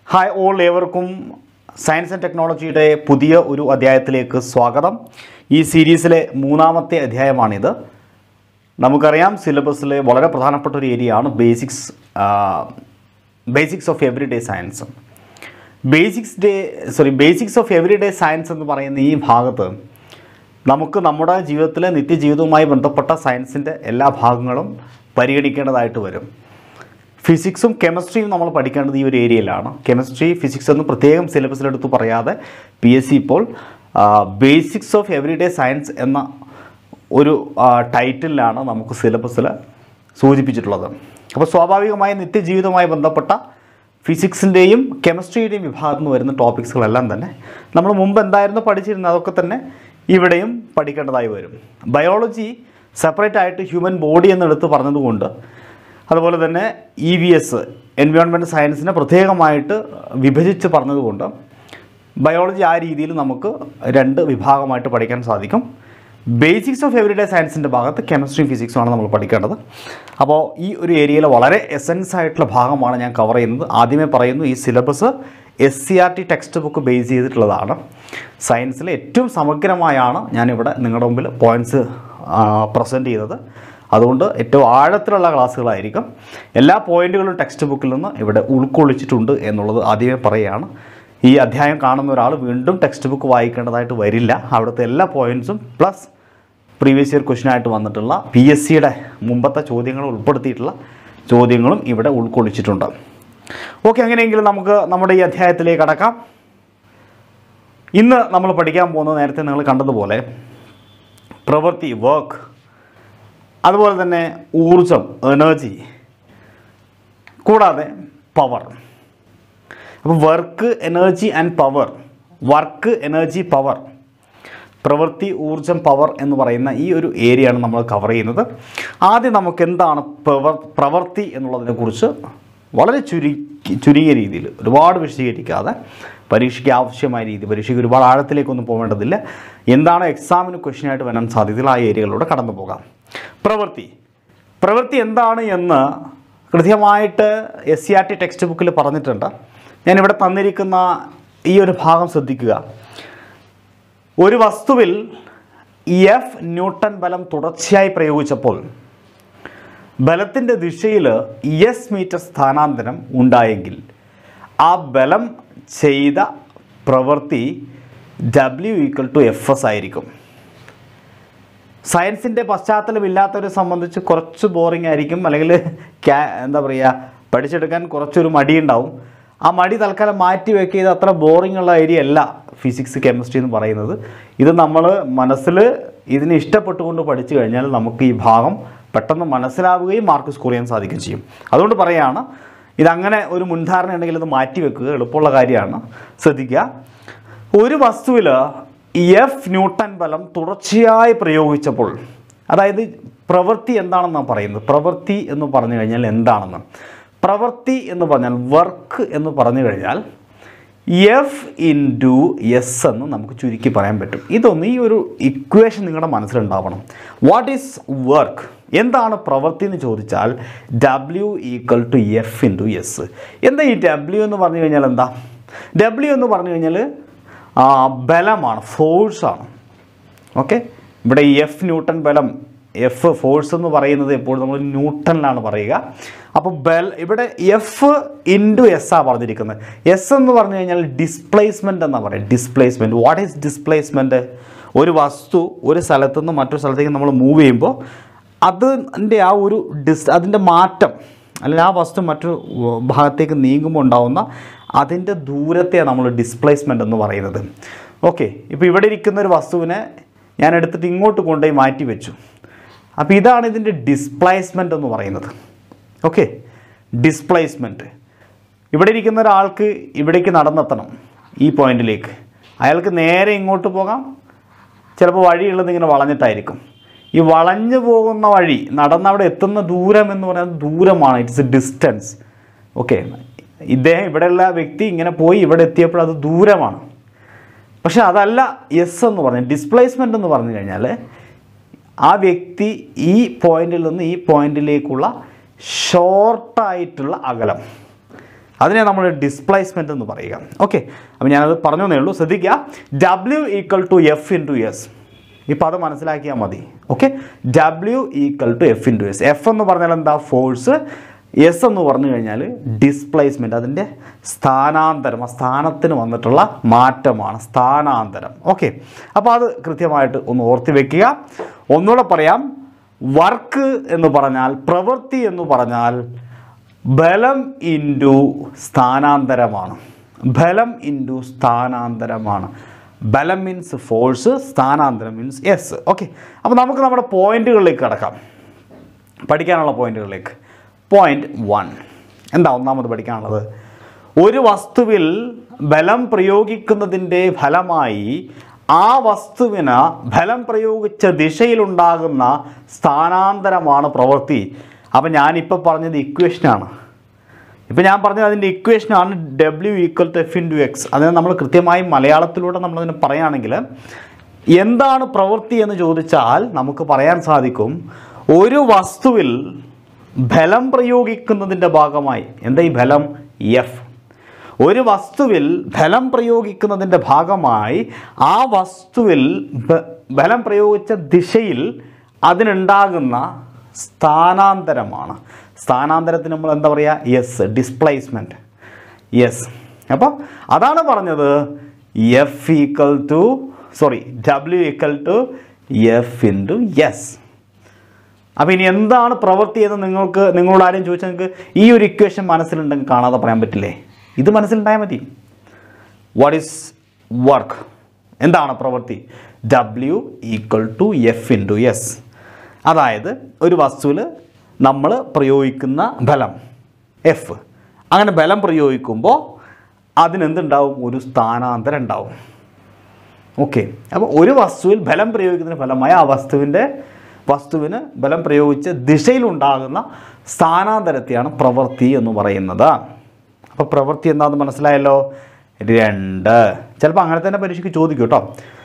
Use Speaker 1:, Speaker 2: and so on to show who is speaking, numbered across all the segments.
Speaker 1: hi all ഏവർക്കും science and ടെക്നോളജിയുടെ പുതിയ ഒരു അധ്യായത്തിലേക്ക് സ്വാഗതം ഈ സീരീസിലെ മൂന്നാമത്തെ അധ്യായമാണിത് നമുക്കറിയാം സിലബസിലെ വളരെ പ്രധാനപ്പെട്ട ഒരു ഏരിയയാണ് basics basics of every day science basics day sorry basics of every day science എന്ന് പറയുന്ന ഈ ഭാഗത്ത് നമുക്ക് നമ്മുടെ ജീവിതത്തിലെ നിത്യജീവിതവുമായി ബന്ധപ്പെട്ട സയൻസിൻ്റെ എല്ലാ ഭാഗങ്ങളും പരിഗണിക്കേണ്ടതായിട്ട് വരും ഫിസിക്സും കെമിസ്ട്രിയും നമ്മൾ പഠിക്കേണ്ടത് ഈ ഒരു ഏരിയയിലാണ് കെമിസ്ട്രി ഫിസിക്സ് ഒന്നും പ്രത്യേകം സിലബസിലെടുത്ത് പറയാതെ പി എസ് സി ഇപ്പോൾ basics of every day science എന്ന ഒരു ആ, ടൈറ്റിലാണ് നമുക്ക് സിലബസിൽ സൂചിപ്പിച്ചിട്ടുള്ളത് അപ്പോൾ സ്വാഭാവികമായി നിത്യജീവിതവുമായി ബന്ധപ്പെട്ട ഫിസിക്സിൻ്റെയും കെമിസ്ട്രിയുടെയും വിഭാഗത്തിൽ നിന്ന് വരുന്ന ടോപ്പിക്സുകളെല്ലാം തന്നെ നമ്മൾ മുമ്പ് എന്തായിരുന്നു പഠിച്ചിരുന്നത് അതൊക്കെ തന്നെ ഇവിടെയും പഠിക്കേണ്ടതായി വരും ബയോളജി സെപ്പറേറ്റ് ആയിട്ട് ഹ്യൂമൻ ബോഡി എന്നെടുത്ത് പറഞ്ഞതുകൊണ്ട് അതുപോലെ തന്നെ ഇ വി എസ് എൻവയോൺമെൻറ്റ് സയൻസിനെ പ്രത്യേകമായിട്ട് വിഭജിച്ച് പറഞ്ഞതുകൊണ്ട് ബയോളജി ആ രീതിയിൽ നമുക്ക് രണ്ട് വിഭാഗമായിട്ട് പഠിക്കാൻ സാധിക്കും ബേസിക്സ് ഓഫ് എവറിഡേ സയൻസിൻ്റെ ഭാഗത്ത് കെമിസ്ട്രിയും ഫിസിക്സുമാണ് നമ്മൾ പഠിക്കേണ്ടത് അപ്പോൾ ഈ ഒരു ഏരിയയിൽ വളരെ എസെൻസ് ആയിട്ടുള്ള ഭാഗമാണ് ഞാൻ കവർ ചെയ്യുന്നത് ആദ്യമേ പറയുന്നു ഈ syllabus S C R T text book base ചെയ്തിട്ടുള്ളതാണ് സയൻസിലെ ഏറ്റവും സമഗ്രമായാണ് ഞാനിവിടെ നിങ്ങളുടെ മുമ്പിൽ പോയിൻറ്റ്സ് പ്രസൻറ്റ് ചെയ്തത് അതുകൊണ്ട് ഏറ്റവും ആഴത്തിലുള്ള ക്ലാസ്സുകളായിരിക്കും എല്ലാ പോയിന്റുകളും ടെക്സ്റ്റ് ബുക്കിൽ നിന്ന് ഇവിടെ ഉൾക്കൊള്ളിച്ചിട്ടുണ്ട് എന്നുള്ളത് ആദ്യമേ പറയുകയാണ് ഈ അധ്യായം കാണുന്ന ഒരാൾ വീണ്ടും ടെക്സ്റ്റ് ബുക്ക് വായിക്കേണ്ടതായിട്ട് വരില്ല അവിടുത്തെ എല്ലാ പോയിൻറ്റ്സും പ്ലസ് പ്രീവിയസ് ഇയർ ക്വസ്റ്റ്യനായിട്ട് വന്നിട്ടുള്ള പി എസ് സിയുടെ മുമ്പത്തെ ചോദ്യങ്ങൾ ഉൾപ്പെടുത്തിയിട്ടുള്ള ചോദ്യങ്ങളും ഇവിടെ ഉൾക്കൊള്ളിച്ചിട്ടുണ്ട് ഓക്കെ അങ്ങനെയെങ്കിൽ നമുക്ക് നമ്മുടെ ഈ അധ്യായത്തിലേക്ക് കടക്കാം ഇന്ന് നമ്മൾ പഠിക്കാൻ പോകുന്നത് നേരത്തെ നിങ്ങൾ കണ്ടതുപോലെ പ്രവൃത്തി വർക്ക് അതുപോലെ തന്നെ ഊർജം എനർജി കൂടാതെ പവർ അപ്പോൾ work energy and power work energy power പ്രവൃത്തി ഊർജം പവർ എന്ന് പറയുന്ന ഈ ഒരു ഏരിയയാണ് നമ്മൾ കവർ ചെയ്യുന്നത് ആദ്യം നമുക്ക് എന്താണ് പ്രവർ പ്രവൃത്തി എന്നുള്ളതിനെക്കുറിച്ച് വളരെ ചുരുക്കി ചുരുങ്ങിയ രീതിയിൽ ഒരുപാട് വിശദീകരിക്കാതെ പരീക്ഷയ്ക്ക് ആവശ്യമായ രീതി പരീക്ഷയ്ക്ക് ഒരുപാട് ആഴത്തിലേക്കൊന്നും പോകേണ്ടതില്ല എന്താണ് എക്സാമിന് ക്വസ്റ്റ്യനായിട്ട് വരാൻ സാധ്യതയുള്ള ആ ഏരിയകളിലൂടെ കടന്നു പോകാം പ്രവൃത്തി പ്രവൃത്തി എന്താണ് എന്ന് കൃത്യമായിട്ട് S C R T text ബുക്കിൽ പറഞ്ഞിട്ടുണ്ട് ഞാനിവിടെ തന്നിരിക്കുന്ന ഈ ഒരു ഭാഗം ശ്രദ്ധിക്കുക ഒരു വസ്തുവിൽ എഫ് ന്യൂട്ടൺ ബലം തുടർച്ചയായി പ്രയോഗിച്ചപ്പോൾ ബലത്തിൻ്റെ ദിശയിൽ എസ് മീറ്റർ സ്ഥാനാന്തരം ഉണ്ടായെങ്കിൽ ആ ബലം ചെയ്ത പ്രവൃത്തി W equal to F S ആയിരിക്കും സയൻസിൻ്റെ പശ്ചാത്തലമില്ലാത്തവരെ സംബന്ധിച്ച് കുറച്ച് ബോറിംഗ് ആയിരിക്കും അല്ലെങ്കിൽ ക്യാ എന്താ പറയുക പഠിച്ചെടുക്കാൻ കുറച്ചൊരു മടിയുണ്ടാവും ആ മടി തൽക്കാലം മാറ്റി വെക്കുക ഇത് അത്ര ബോറിംഗ് ഉള്ള ഏരിയ അല്ല ഫിസിക്സ് കെമിസ്ട്രി എന്ന് പറയുന്നത് ഇത് നമ്മൾ മനസ്സിൽ ഇതിനെ ഇഷ്ടപ്പെട്ടുകൊണ്ട് പഠിച്ചു കഴിഞ്ഞാൽ നമുക്ക് ഈ ഭാഗം പെട്ടെന്ന് മനസ്സിലാവുകയും മാർക്ക് സ്കോർ ചെയ്യാൻ സാധിക്കുകയും ചെയ്യും അതുകൊണ്ട് പറയുകയാണ് ഇതങ്ങനെ ഒരു മുൻധാരണ ഉണ്ടെങ്കിൽ ഇത് മാറ്റി വെക്കുക എളുപ്പമുള്ള കാര്യമാണ് ശ്രദ്ധിക്കുക ഒരു വസ്തുവിൽ എഫ് ന്യൂട്ടൺ ബലം തുടർച്ചയായി പ്രയോഗിച്ചപ്പോൾ അതായത് പ്രവൃത്തി എന്താണെന്നാണ് പറയുന്നത് പ്രവൃത്തി എന്ന് പറഞ്ഞു കഴിഞ്ഞാൽ എന്താണെന്ന് പ്രവൃത്തി എന്ന് പറഞ്ഞാൽ വർക്ക് എന്ന് പറഞ്ഞു കഴിഞ്ഞാൽ എഫ് ഇൻറ്റു എസ് എന്ന് നമുക്ക് ചുരുക്കി പറയാൻ പറ്റും ഇതൊന്ന് ഈ ഒരു ഇക്വേഷൻ നിങ്ങളുടെ മനസ്സിലുണ്ടാവണം വാട്ട് ഈസ് വർക്ക് എന്താണ് പ്രവൃത്തി എന്ന് ചോദിച്ചാൽ W equal to F into S എന്താ ഈ ഡബ്ല്യു എന്ന് പറഞ്ഞു കഴിഞ്ഞാൽ എന്താ ഡബ്ല്യു എന്ന് പറഞ്ഞു കഴിഞ്ഞാൽ ആ, ബലമാണ് ഫോഴ്സാണ് ഓക്കെ ഇവിടെ എഫ് ന്യൂട്ടൺ ബലം എഫ് ഫോഴ്സ് എന്ന് പറയുന്നത് എപ്പോഴും നമ്മൾ ന്യൂട്ടണിലാണ് പറയുക അപ്പോൾ ബൽ ഇവിടെ എഫ് ഇൻറ്റു എസ് ആ പറഞ്ഞിരിക്കുന്നത് എസ് എന്ന് പറഞ്ഞു കഴിഞ്ഞാൽ ഡിസ്പ്ലേസ്മെൻ്റ് എന്നാണ് പറയുക ഡിസ്പ്ലേസ്മെൻറ്റ് വാട്ട് ഈസ് ഡിസ്പ്ലേസ്മെൻറ്റ് ഒരു വസ്തു ഒരു സ്ഥലത്തു നിന്ന് മറ്റൊരു സ്ഥലത്തേക്ക് നമ്മൾ മൂവ് ചെയ്യുമ്പോൾ അതിൻ്റെ ആ ഒരു ഡിസ് അതിൻ്റെ മാറ്റം അല്ലെങ്കിൽ ആ വസ്തു മറ്റൊരു ഭാഗത്തേക്ക് നീങ്ങുമ്പോൾ ഉണ്ടാവുന്ന അതിൻ്റെ ദൂരത്തെ നമ്മൾ ഡിസ്പ്ലേസ്മെൻ്റ് എന്ന് പറയുന്നത് ഓക്കെ ഇപ്പോൾ ഇവിടെ ഇരിക്കുന്ന ഒരു വസ്തുവിനെ ഞാൻ എടുത്തിട്ട് ഇങ്ങോട്ട് കൊണ്ടുപോയി മാറ്റി വെച്ചു അപ്പോൾ ഇതാണ് ഇതിൻ്റെ ഡിസ്പ്ലേസ്മെൻ്റ് എന്ന് പറയുന്നത് ഓക്കെ ഡിസ്പ്ലേസ്മെൻറ്റ് ഇവിടെ ഇരിക്കുന്ന ഒരാൾക്ക് ഇവിടേക്ക് നടന്നെത്തണം ഈ പോയിന്റിലേക്ക് അയാൾക്ക് നേരെ ഇങ്ങോട്ട് പോകാം ചിലപ്പോൾ വഴിയുള്ളത് ഇങ്ങനെ വളഞ്ഞിട്ടായിരിക്കും ഈ വളഞ്ഞു പോകുന്ന വഴി നടന്ന് അവിടെ എത്തുന്ന ദൂരം എന്ന് പറയുന്നത് ദൂരമാണ് ഇറ്റ്സ് എ ഡിസ്റ്റൻസ് ഓക്കെ ഇദ്ദേഹം ഇവിടെയുള്ള വ്യക്തി ഇങ്ങനെ പോയി ഇവിടെ എത്തിയപ്പോൾ അത് ദൂരമാണ് പക്ഷെ അതല്ല എസ് എന്ന് പറഞ്ഞു ഡിസ്പ്ലേസ്മെൻ്റ് എന്ന് പറഞ്ഞു കഴിഞ്ഞാൽ ആ വ്യക്തി ഈ പോയിന്റിൽ നിന്ന് ഈ പോയിന്റിലേക്കുള്ള ഷോർട്ടായിട്ടുള്ള അകലം അതിനെ നമ്മൾ ഡിസ്പ്ലേസ്മെൻ്റ് എന്ന് പറയുക ഓക്കെ അപ്പോൾ ഞാനത് പറഞ്ഞു തന്നേ ഉള്ളൂ ശ്രദ്ധിക്കുക W equal to F into S ഈ പദം മനസ്സിലാക്കിയാൽ മതി okay W equal to F into S F എന്ന് പറഞ്ഞാൽ എന്താ ഫോഴ്സ് എസ് എന്ന് പറഞ്ഞു കഴിഞ്ഞാൽ ഡിസ്പ്ലേസ്മെൻറ്റ് അതിൻ്റെ സ്ഥാനാന്തരം ആ സ്ഥാനത്തിന് വന്നിട്ടുള്ള മാറ്റമാണ് സ്ഥാനാന്തരം ഓക്കെ അപ്പോൾ അത് കൃത്യമായിട്ട് ഒന്ന് ഓർത്തി വെക്കുക ഒന്നുകൂടെ പറയാം വർക്ക് എന്ന് പറഞ്ഞാൽ പ്രവൃത്തി എന്ന് പറഞ്ഞാൽ ബലം ഇൻറ്റു സ്ഥാനാന്തരമാണ് ബലം ഇൻറ്റു സ്ഥാനാന്തരമാണ് ബലം മീൻസ് ഫോഴ്സ് സ്ഥാനാന്തരം മീൻസ് എസ് ഓക്കെ അപ്പോൾ നമുക്ക് നമ്മുടെ പോയിന്റുകളിലേക്ക് കടക്കാം പഠിക്കാനുള്ള പോയിന്റുകളിലേക്ക് പോയിന്റ് വൺ എന്താ ഒന്നാമത് പഠിക്കാനുള്ളത് ഒരു വസ്തുവിൽ ബലം പ്രയോഗിക്കുന്നതിൻ്റെ ഫലമായി ആ വസ്തുവിന് ബലം പ്രയോഗിച്ച ദിശയിലുണ്ടാകുന്ന സ്ഥാനാന്തരമാണ് പ്രവൃത്തി അപ്പം ഞാനിപ്പോൾ പറഞ്ഞത് ഇക്വേഷനാണ് ഇപ്പം ഞാൻ പറഞ്ഞത് അതിൻ്റെ ഇക്വേഷനാണ് W equal to F into X അതിനെ നമ്മൾ കൃത്യമായി മലയാളത്തിലൂടെ നമ്മളതിനെ പറയുകയാണെങ്കിൽ എന്താണ് പ്രവൃത്തി എന്ന് ചോദിച്ചാൽ നമുക്ക് പറയാൻ സാധിക്കും ഒരു വസ്തുവിൽ ബലം പ്രയോഗിക്കുന്നതിൻ്റെ ഭാഗമായി എന്താ ഈ ബലം എഫ് ഒരു വസ്തുവിൽ ബലം പ്രയോഗിക്കുന്നതിൻ്റെ ഭാഗമായി ആ വസ്തുവിൽ ബ- ബലം പ്രയോഗിച്ച ദിശയിൽ അതിനുണ്ടാകുന്ന സ്ഥാനാന്തരമാണ് സ്ഥാനാന്തരത്തിന് നമ്മൾ എന്താ പറയുക യെസ് ഡിസ്പ്ലേസ്മെൻറ്റ് യെസ് അപ്പോൾ അതാണ് പറഞ്ഞത് F equal to sorry W equal to F into yes അപ്പോൾ ഇനി എന്താണ് പ്രവൃത്തി എന്ന് നിങ്ങൾക്ക് നിങ്ങളോട് ആരും ചോദിച്ചാൽ നിങ്ങൾക്ക് ഈ ഒരു ഇക്വേഷൻ മനസ്സിലുണ്ടെങ്കിൽ കാണാതെ പറയാൻ പറ്റില്ലേ ഇത് മനസ്സിലുണ്ടായാൽ മതി വാട്ട് ഈസ് വർക്ക് എന്താണ് പ്രവൃത്തി W equal to F into S അതായത് ഒരു വസ്തുവിൽ നമ്മൾ പ്രയോഗിക്കുന്ന ബലം എഫ് അങ്ങനെ ബലം പ്രയോഗിക്കുമ്പോൾ അതിനെന്തുണ്ടാവും ഒരു സ്ഥാനാന്തരം ഉണ്ടാവും ഓക്കെ അപ്പോൾ ഒരു വസ്തുവിൽ ബലം പ്രയോഗിക്കുന്നതിന് ഫലമായി ആ വസ്തുവിൻ്റെ വസ്തുവിന് ബലം പ്രയോഗിച്ച ദിശയിലുണ്ടാകുന്ന സ്ഥാനാന്തരത്തെയാണ് പ്രവൃത്തി എന്ന് പറയുന്നത് അപ്പോൾ പ്രവൃത്തി എന്താണെന്ന് മനസ്സിലായല്ലോ രണ്ട് ചിലപ്പോൾ അങ്ങനെ തന്നെ പരീക്ഷയ്ക്ക് ചോദിക്കും കേട്ടോ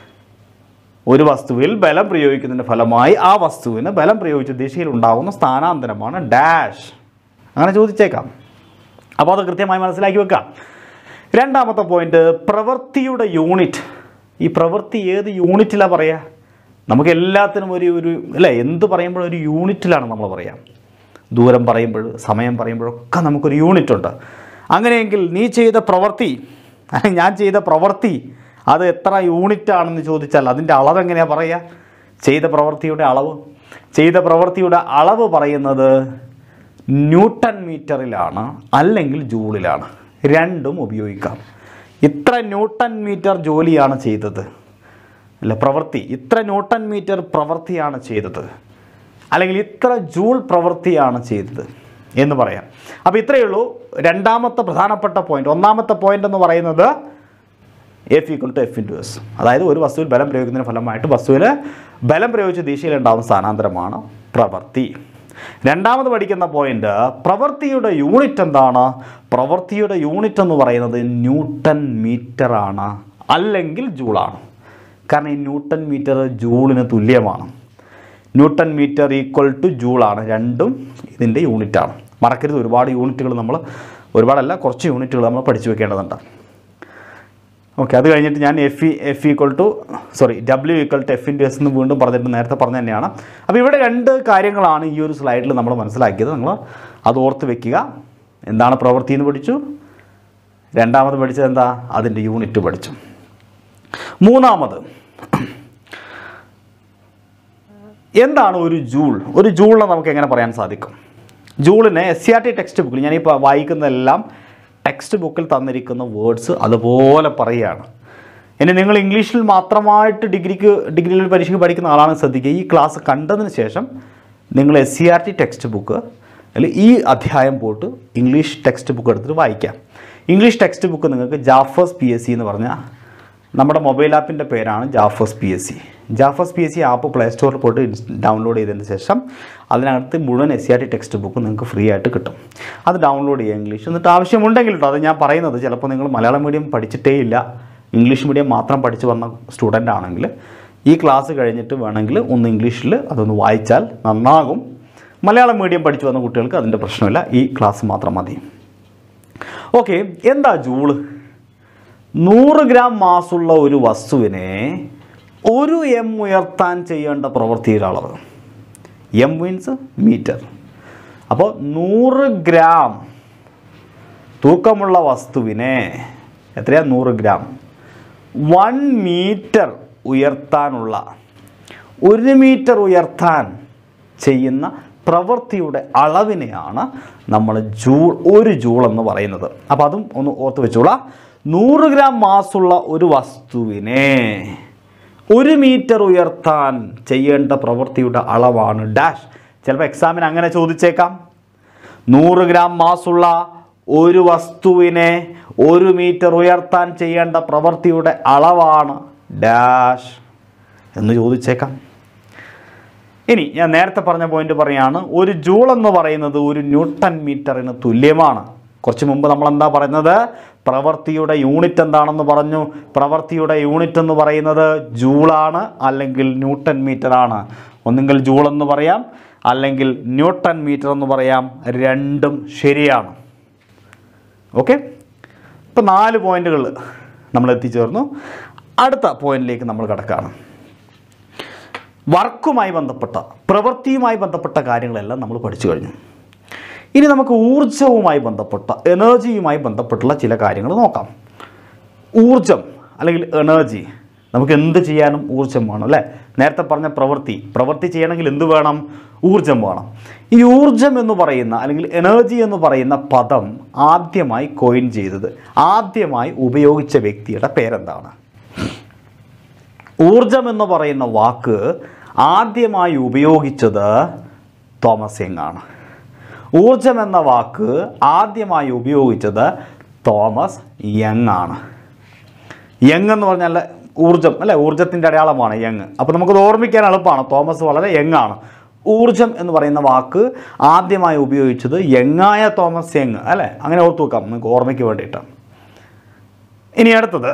Speaker 1: ഒരു വസ്തുവിൽ ബലം പ്രയോഗിക്കുന്നതിൻ്റെ ഫലമായി ആ വസ്തുവിന് ബലം പ്രയോഗിച്ച ദിശയിൽ ഉണ്ടാകുന്ന സ്ഥാനാന്തരമാണ് ഡാഷ് അങ്ങനെ ചോദിച്ചേക്കാം അപ്പോൾ അത് കൃത്യമായി മനസ്സിലാക്കി വെക്കാം രണ്ടാമത്തെ പോയിന്റ് പ്രവൃത്തിയുടെ യൂണിറ്റ് ഈ പ്രവൃത്തി ഏത് യൂണിറ്റിലാണ് പറയുക നമുക്ക് എല്ലാത്തിനും ഒരു ഒരു അല്ലേ എന്ത് പറയുമ്പോഴും ഒരു യൂണിറ്റിലാണ് നമ്മൾ പറയുക ദൂരം പറയുമ്പോൾ സമയം പറയുമ്പോഴൊക്കെ നമുക്കൊരു യൂണിറ്റ് ഉണ്ട് അങ്ങനെയെങ്കിൽ നീ ചെയ്ത പ്രവൃത്തി അല്ലെങ്കിൽ ഞാൻ ചെയ്ത പ്രവൃത്തി അത് എത്ര യൂണിറ്റ് ആണെന്ന് ചോദിച്ചാൽ അതിൻ്റെ അളവ് എങ്ങനെയാണ് പറയുക ചെയ്ത പ്രവൃത്തിയുടെ അളവ് ചെയ്ത പ്രവൃത്തിയുടെ അളവ് പറയുന്നത് ന്യൂട്ടൺ മീറ്ററിലാണ് അല്ലെങ്കിൽ ജൂളിലാണ് രണ്ടും ഉപയോഗിക്കാം ഇത്ര ന്യൂട്ടൺ മീറ്റർ ജോലിയാണ് ചെയ്തത് അല്ല പ്രവൃത്തി ഇത്ര ന്യൂട്ടൺ മീറ്റർ പ്രവൃത്തിയാണ് ചെയ്തത് അല്ലെങ്കിൽ ഇത്ര ജൂൾ പ്രവൃത്തിയാണ് ചെയ്തത് എന്ന് പറയാം അപ്പോൾ ഇത്രയേ ഉള്ളൂ രണ്ടാമത്തെ പ്രധാനപ്പെട്ട പോയിന്റ് ഒന്നാമത്തെ പോയിന്റ് എന്ന് പറയുന്നത് F equal to F into S അതായത് ഒരു വസ്തുവിൽ ബലം പ്രയോഗിക്കുന്നതിന് ഫലമായിട്ട് വസ്തുവിൽ ബലം പ്രയോഗിച്ച ദിശയിലുണ്ടാകുന്ന സ്ഥാനാന്തരമാണ് പ്രവൃത്തി രണ്ടാമത് പഠിക്കുന്ന പോയിന്റ് പ്രവൃത്തിയുടെ യൂണിറ്റ് എന്താണ് പ്രവൃത്തിയുടെ യൂണിറ്റ് എന്ന് പറയുന്നത് ന്യൂട്ടൺ മീറ്റർ ആണ് അല്ലെങ്കിൽ ജൂളാണ് കാരണം ഈ ന്യൂട്ടൺ മീറ്റർ ജൂളിന് തുല്യമാണ് ന്യൂട്ടൺ മീറ്റർ ഈക്വൽ ടു ജൂളാണ് രണ്ടും ഇതിൻ്റെ യൂണിറ്റാണ് മറക്കരുത് ഒരുപാട് യൂണിറ്റുകൾ നമ്മൾ ഒരുപാടല്ല കുറച്ച് യൂണിറ്റുകൾ നമ്മൾ പഠിച്ചു വെക്കേണ്ടതുണ്ട് ഓക്കെ അത് കഴിഞ്ഞിട്ട് ഞാൻ F E F equal to sorry W equal to F into S എന്ന് വീണ്ടും പറഞ്ഞിട്ട് നേരത്തെ പറഞ്ഞ തന്നെയാണ് അപ്പോൾ ഇവിടെ രണ്ട് കാര്യങ്ങളാണ് ഈ ഒരു സ്ലൈഡിൽ നമ്മൾ മനസ്സിലാക്കിയത് നിങ്ങൾ അത് ഓർത്ത് വെക്കുക എന്താണ് പ്രവൃത്തി എന്ന് പഠിച്ചു രണ്ടാമത് പഠിച്ചത് എന്താ അതിൻ്റെ യൂണിറ്റ് പഠിച്ചു മൂന്നാമത് എന്താണ് ഒരു ജൂൾ ഒരു ജൂളിനെ നമുക്ക് എങ്ങനെ പറയാൻ സാധിക്കും ജൂളിനെ S C R T text ബുക്കിൽ ഞാനിപ്പോൾ വായിക്കുന്നതെല്ലാം ടെക്സ്റ്റ് ബുക്കിൽ തന്നിരിക്കുന്ന വേർഡ്സ് അതുപോലെ പറയുകയാണ് ഇനി നിങ്ങൾ ഇംഗ്ലീഷിൽ മാത്രമായിട്ട് ഡിഗ്രിക്ക് ഡിഗ്രിയിൽ പരീക്ഷയ്ക്ക് പഠിക്കുന്ന ആളാണ് ശ്രദ്ധിക്കുക ഈ ക്ലാസ് കണ്ടതിന് ശേഷം നിങ്ങൾ S C R T text book അല്ലെങ്കിൽ ഈ അധ്യായം പോയിട്ട് ഇംഗ്ലീഷ് ടെക്സ്റ്റ് ബുക്ക് എടുത്തിട്ട് വായിക്കാം ഇംഗ്ലീഷ് ടെക്സ്റ്റ് ബുക്ക് നിങ്ങൾക്ക് ജാഫേഴ്സ് പി എസ് സി എന്ന് പറഞ്ഞാൽ നമ്മുടെ മൊബൈൽ ആപ്പിൻ്റെ പേരാണ് Jaffers P S C Jaffers P S C app play സ്റ്റോറിൽ പോയിട്ട് ഡൗൺലോഡ് ചെയ്തതിന് ശേഷം അതിനകത്ത് മുഴുവൻ S C R T text book നിങ്ങൾക്ക് ഫ്രീ ആയിട്ട് കിട്ടും അത് ഡൗൺലോഡ് ചെയ്യുക ഇംഗ്ലീഷ് എന്നിട്ട് ആവശ്യമുണ്ടെങ്കിൽ കേട്ടോ അത് ഞാൻ പറയുന്നത് ചിലപ്പോൾ നിങ്ങൾ മലയാളം മീഡിയം പഠിച്ചിട്ടേ ഇല്ല ഇംഗ്ലീഷ് മീഡിയം മാത്രം പഠിച്ച് വന്ന സ്റ്റുഡൻ്റ് ആണെങ്കിൽ ഈ ക്ലാസ് കഴിഞ്ഞിട്ട് വേണമെങ്കിൽ ഒന്ന് ഇംഗ്ലീഷിൽ അതൊന്ന് വായിച്ചാൽ നന്നാകും മലയാളം മീഡിയം പഠിച്ചു വന്ന കുട്ടികൾക്ക് അതിൻ്റെ പ്രശ്നമില്ല ഈ ക്ലാസ് മാത്രം മതി ഓക്കെ എന്താ ജൂള് നൂറ് ഗ്രാം മാസുള്ള ഒരു വസ്തുവിനെ ഒരു എം ഉയർത്താൻ ചെയ്യേണ്ട പ്രവൃത്തിയുടെ അളവ് എം മീൻസ് മീറ്റർ അപ്പോൾ നൂറ് ഗ്രാം തൂക്കമുള്ള വസ്തുവിനെ എത്രയാ നൂറ് ഗ്രാം വൺ മീറ്റർ ഉയർത്താനുള്ള ഒരു മീറ്റർ ഉയർത്താൻ ചെയ്യുന്ന പ്രവൃത്തിയുടെ അളവിനെയാണ് നമ്മൾ ജൂൾ ഒരു ജൂൾ എന്ന് പറയുന്നത് അപ്പോൾ അതും ഒന്ന് ഓർത്ത് വെച്ചോളാം നൂറ് ഗ്രാം മാസുള്ള ഒരു വസ്തുവിനെ ഒരു മീറ്റർ ഉയർത്താൻ ചെയ്യേണ്ട പ്രവൃത്തിയുടെ അളവാണ് ഡാഷ് ചിലപ്പോൾ എക്സാമിന് അങ്ങനെ ചോദിച്ചേക്കാം നൂറ് ഗ്രാം മാസുള്ള ഒരു വസ്തുവിനെ ഒരു മീറ്റർ ഉയർത്താൻ ചെയ്യേണ്ട പ്രവൃത്തിയുടെ അളവാണ് ഡാഷ് എന്ന് ചോദിച്ചേക്കാം ഇനി ഞാൻ നേരത്തെ പറഞ്ഞ പോയിന്റ് പറയാണ് ഒരു ജൂൾ എന്ന് പറയുന്നത് ഒരു ന്യൂട്ടൺ മീറ്ററിന് തുല്യമാണ് കുറച്ച് മുമ്പ് നമ്മൾ എന്താ പറയുന്നത് പ്രവൃത്തിയുടെ യൂണിറ്റ് എന്താണെന്ന് പറഞ്ഞു പ്രവൃത്തിയുടെ യൂണിറ്റ് എന്ന് പറയുന്നത് ജൂളാണ് അല്ലെങ്കിൽ ന്യൂട്ടൺ മീറ്റർ ആണ് ഒന്നുകിൽ ജൂൾ എന്ന് പറയാം അല്ലെങ്കിൽ ന്യൂട്ടൺ മീറ്റർ എന്ന് പറയാം രണ്ടും ശരിയാണ് ഓക്കെ ഇപ്പം നാല് പോയിന്റുകൾ നമ്മൾ എത്തിച്ചേർന്നു അടുത്ത പോയിന്റിലേക്ക് നമ്മൾ കിടക്കുകയാണ് വർക്കുമായി ബന്ധപ്പെട്ട പ്രവൃത്തിയുമായി ബന്ധപ്പെട്ട കാര്യങ്ങളെല്ലാം നമ്മൾ പഠിച്ചു കഴിഞ്ഞു ഇനി നമുക്ക് ഊർജവുമായി ബന്ധപ്പെട്ട എനർജിയുമായി ബന്ധപ്പെട്ടുള്ള ചില കാര്യങ്ങൾ നോക്കാം ഊർജം അല്ലെങ്കിൽ എനർജി നമുക്ക് എന്ത് ചെയ്യാനും ഊർജം വേണം അല്ലേ നേരത്തെ പറഞ്ഞ പ്രവൃത്തി പ്രവൃത്തി ചെയ്യണമെങ്കിൽ എന്ത് വേണം ഊർജം വേണം ഈ ഊർജം എന്ന് പറയുന്ന അല്ലെങ്കിൽ എനർജി എന്ന് പറയുന്ന പദം ആദ്യമായി കോയിൻ ചെയ്തത് ആദ്യമായി ഉപയോഗിച്ച വ്യക്തിയുടെ പേരെന്താണ് ഊർജം എന്ന് പറയുന്ന വാക്ക് ആദ്യമായി ഉപയോഗിച്ചത് തോമസ് യങ് ആണ് ഊർജം എന്ന വാക്ക് ആദ്യമായി ഉപയോഗിച്ചത് തോമസ് യങ് ആണ് യങ് എന്ന് പറഞ്ഞാൽ ഊർജം അല്ലേ ഊർജത്തിൻ്റെ അടയാളമാണ് യങ് അപ്പോൾ നമുക്കത് ഓർമ്മിക്കാൻ എളുപ്പമാണ് തോമസ് വളരെ യങ് ആണ് ഊർജം എന്ന് പറയുന്ന വാക്ക് ആദ്യമായി ഉപയോഗിച്ചത് യങ്ങായ തോമസ് യങ് അല്ലേ അങ്ങനെ ഓർത്തു വെക്കാം നമുക്ക് ഓർമ്മയ്ക്ക് വേണ്ടിയിട്ട് ഇനി അടുത്തത്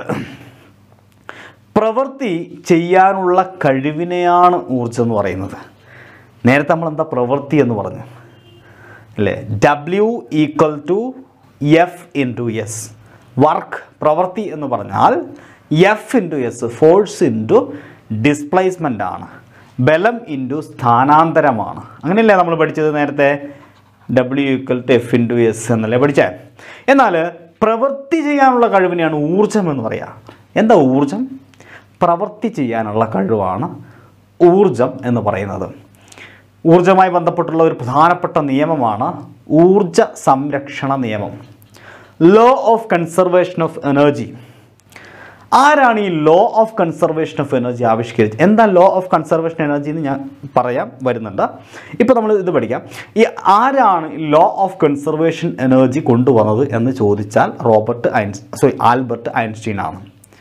Speaker 1: പ്രവൃത്തി ചെയ്യാനുള്ള കഴിവിനെയാണ് ഊർജം എന്ന് പറയുന്നത് നേരത്തെ നമ്മൾ എന്താ പ്രവൃത്തി എന്ന് പറഞ്ഞു അല്ലേ W equal to F into S work പ്രവൃത്തി എന്ന് പറഞ്ഞാൽ F into S force into displacement ആണ് ബലം ഇൻറ്റു സ്ഥാനാന്തരമാണ് അങ്ങനെയല്ലേ നമ്മൾ പഠിച്ചത് നേരത്തെ W equal to F into S എന്നല്ലേ പഠിച്ചേ എന്നാൽ പ്രവൃത്തി ചെയ്യാനുള്ള കഴിവിനെയാണ് ഊർജം എന്ന് പറയുക എന്താ ഊർജം പ്രവൃത്തി ചെയ്യാനുള്ള കഴിവാണ് ഊർജം എന്ന് പറയുന്നത് ഊർജവുമായി ബന്ധപ്പെട്ടുള്ള ഒരു പ്രധാനപ്പെട്ട നിയമമാണ് ഊർജ സംരക്ഷണ നിയമം law of conservation of energy ആരാണ് ഈ law of conservation of energy ആവിഷ്കരിച്ചത് എന്താ ലോ ഓഫ് കൺസർവേഷൻ എനർജി എന്ന് ഞാൻ പറയാം വരുന്നുണ്ട് ഇപ്പോൾ നമ്മൾ ഇത് പഠിക്കാം ഈ ആരാണ് ലോ ഓഫ് കൺസർവേഷൻ എനർജി കൊണ്ടുവന്നത് എന്ന് ചോദിച്ചാൽ Robert Eins sorry Albert Einstein ആണ്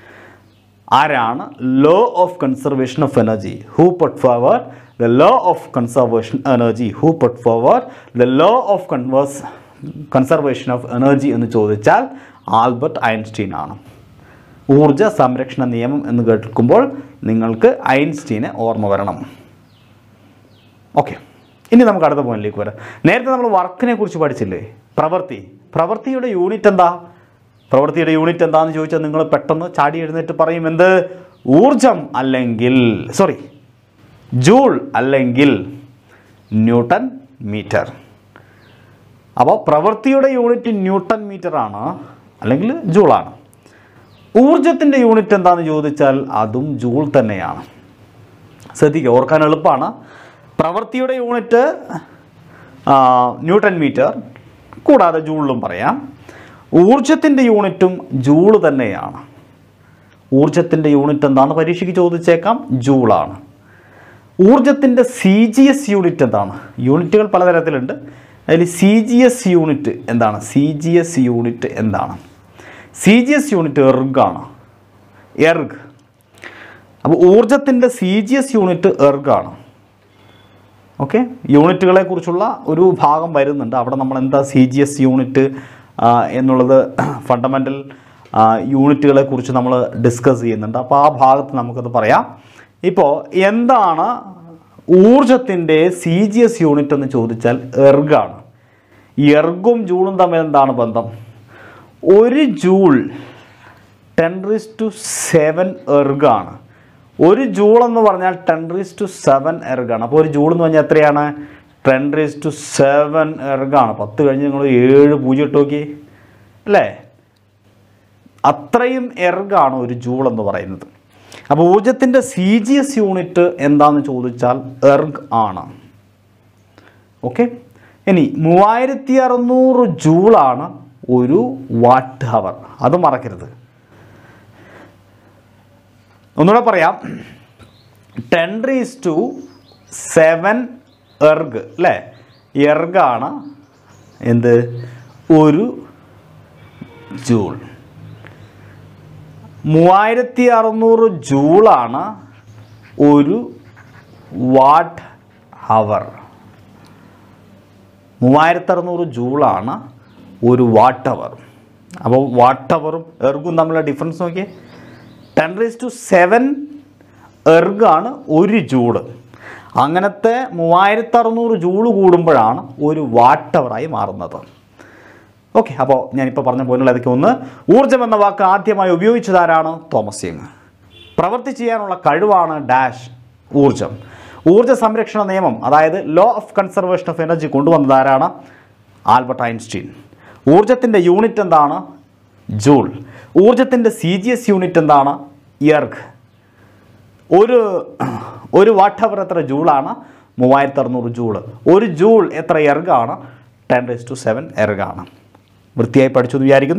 Speaker 1: ആരാണ് law of conservation of energy who put forward the law of conservation energy who put forward the law of converse conservation of energy എന്ന് ചോദിച്ചാൽ Albert Einstein ആണ് ഊർജ സംരക്ഷണ നിയമം എന്ന് കേൾക്കുമ്പോൾ നിങ്ങൾക്ക് ഐൻസ്റ്റീനെ ഓർമ്മ വരണം ഓക്കെ ഇനി നമുക്ക് അടുത്ത പോയിന്റിലേക്ക് വരാം നേരത്തെ നമ്മൾ വർക്കിനെ കുറിച്ച് പഠിച്ചില്ലേ പ്രവൃത്തി പ്രവൃത്തിയുടെ യൂണിറ്റ് എന്താ പ്രവൃത്തിയുടെ യൂണിറ്റ് എന്താണെന്ന് ചോദിച്ചാൽ നിങ്ങൾ പെട്ടെന്ന് ചാടി എഴുന്നേറ്റ് പറയും എന്ത് ഊർജം അല്ലെങ്കിൽ സോറി ജൂൾ അല്ലെങ്കിൽ ന്യൂട്ടൺ മീറ്റർ അപ്പോൾ പ്രവൃത്തിയുടെ യൂണിറ്റ് ന്യൂട്ടൺ മീറ്റർ ആണ് അല്ലെങ്കിൽ ജൂളാണ് ഊർജത്തിൻ്റെ യൂണിറ്റ് എന്താണെന്ന് ചോദിച്ചാൽ അതും ജൂൾ തന്നെയാണ് ശ്രദ്ധിക്കുക ഓർക്കാൻ എളുപ്പമാണ് പ്രവൃത്തിയുടെ യൂണിറ്റ് ആ, ന്യൂട്ടൺ മീറ്റർ കൂടാതെ ജൂളിലും പറയാം ഊർജത്തിൻ്റെ യൂണിറ്റും ജൂള് തന്നെയാണ് ഊർജത്തിൻ്റെ യൂണിറ്റ് എന്താണ് പരീക്ഷയ്ക്ക് ചോദിച്ചേക്കാം ജൂളാണ് ഊർജത്തിൻ്റെ സി ജി എസ് യൂണിറ്റ് എന്താണ് യൂണിറ്റുകൾ പലതരത്തിലുണ്ട് അതിൽ സി ജി എസ് യൂണിറ്റ് എന്താണ് സി ജി എസ് യൂണിറ്റ് എന്താണ് സി ജി എസ് യൂണിറ്റ് എർഗാണ് എർഗ് അപ്പോൾ ഊർജത്തിൻ്റെ സി ജി എസ് യൂണിറ്റ് എർഗാണ് ഓക്കെ യൂണിറ്റുകളെ കുറിച്ചുള്ള ഒരു ഭാഗം വരുന്നുണ്ട് അവിടെ നമ്മൾ എന്താ സി ജി എസ് യൂണിറ്റ് എന്നുള്ളത് ഫണ്ടമെൻ്റൽ യൂണിറ്റുകളെ കുറിച്ച് നമ്മൾ ഡിസ്കസ് ചെയ്യുന്നുണ്ട് അപ്പോൾ ആ ഭാഗത്ത് നമുക്കത് പറയാം ഇപ്പോൾ എന്താണ് ഊർജത്തിൻ്റെ സി ജി എസ് യൂണിറ്റ് എന്ന് ചോദിച്ചാൽ എർഗാണ് ഈ എർഗും ജൂളും തമ്മിൽ എന്താണ് ബന്ധം ഒരു joule ten raise to seven എർഗാണ് ഒരു ജൂൾ എന്ന് പറഞ്ഞാൽ ടെൻ റീസ് ടു സെവൻ എർഗാണ് അപ്പോൾ ഒരു ജൂൾ എന്ന് പറഞ്ഞാൽ എത്രയാണ് ടെൻ റീസ് ടു സെവൻ എർഗാണ് പത്ത് കഴിഞ്ഞ് നിങ്ങൾ ഏഴ് പൂജ്യം ഇട്ട് നോക്കി അല്ലേ അത്രയും എർഗാണ് ഒരു ജൂൾ എന്ന് പറയുന്നത് അപ്പോൾ ഊർജത്തിൻ്റെ സി ജി എസ് യൂണിറ്റ് എന്താണെന്ന് ചോദിച്ചാൽ എർഗ് ആണ് ഓക്കെ ഇനി മൂവായിരത്തി അറുന്നൂറ് ജൂളാണ് ഒരു വാട്ട് ഹവർ അത് മറക്കരുത് ഒന്നുകൂടെ പറയാം ten raise to seven erg അല്ലേ എർഗാണ് എന്ത് ഒരു ജൂൾ മൂവായിരത്തി അറുന്നൂറ് ജൂളാണ് ഒരു വാട്ട് ഹവർ മൂവായിരത്തി അറുന്നൂറ് ജൂളാണ് ഒരു വാട്ട് അവർ അപ്പോൾ വാട്ട് അവറും എർഗും തമ്മിലുള്ള ഡിഫറൻസ് നോക്കിയേ ടെൻ റേസ് ടു സെവൻ എർഗാണ് ഒരു ജൂള് അങ്ങനത്തെ മൂവായിരത്തി അറുന്നൂറ് ജൂള് കൂടുമ്പോഴാണ് ഒരു വാട്ട് അവറായി മാറുന്നത് ഓക്കെ അപ്പോൾ ഞാനിപ്പോൾ പറഞ്ഞ പോയിന്റുകൾ ഏതൊക്കെ ഒന്ന് ഊർജ്ജം എന്ന വാക്ക് ആദ്യമായി ഉപയോഗിച്ചതാരാണ് തോമസ് യങ് പ്രവൃത്തി ചെയ്യാനുള്ള കഴിവാണ് ഡാഷ് ഊർജം ഊർജ്ജ സംരക്ഷണ നിയമം അതായത് law of conservation of energy കൊണ്ടുവന്നതാരാണ് ആൽബർട്ട് ഐൻസ്റ്റീൻ ഊർജത്തിൻ്റെ യൂണിറ്റ് എന്താണ് ജൂൾ ഊർജത്തിൻ്റെ സി ജി എസ് യൂണിറ്റ് എന്താണ് എർഗ് ഒരു ഒരു വാട്ട് അവർ എത്ര ജൂളാണ് മൂവായിരത്തി അറുന്നൂറ് ജൂള് ഒരു ജൂൾ എത്ര എർഗാണ് ടെൻ റേസ് ടു സെവൻ എർഗാണ് വൃത്തിയായി പഠിച്ചു എന്ന് വിചാരിക്കുന്നു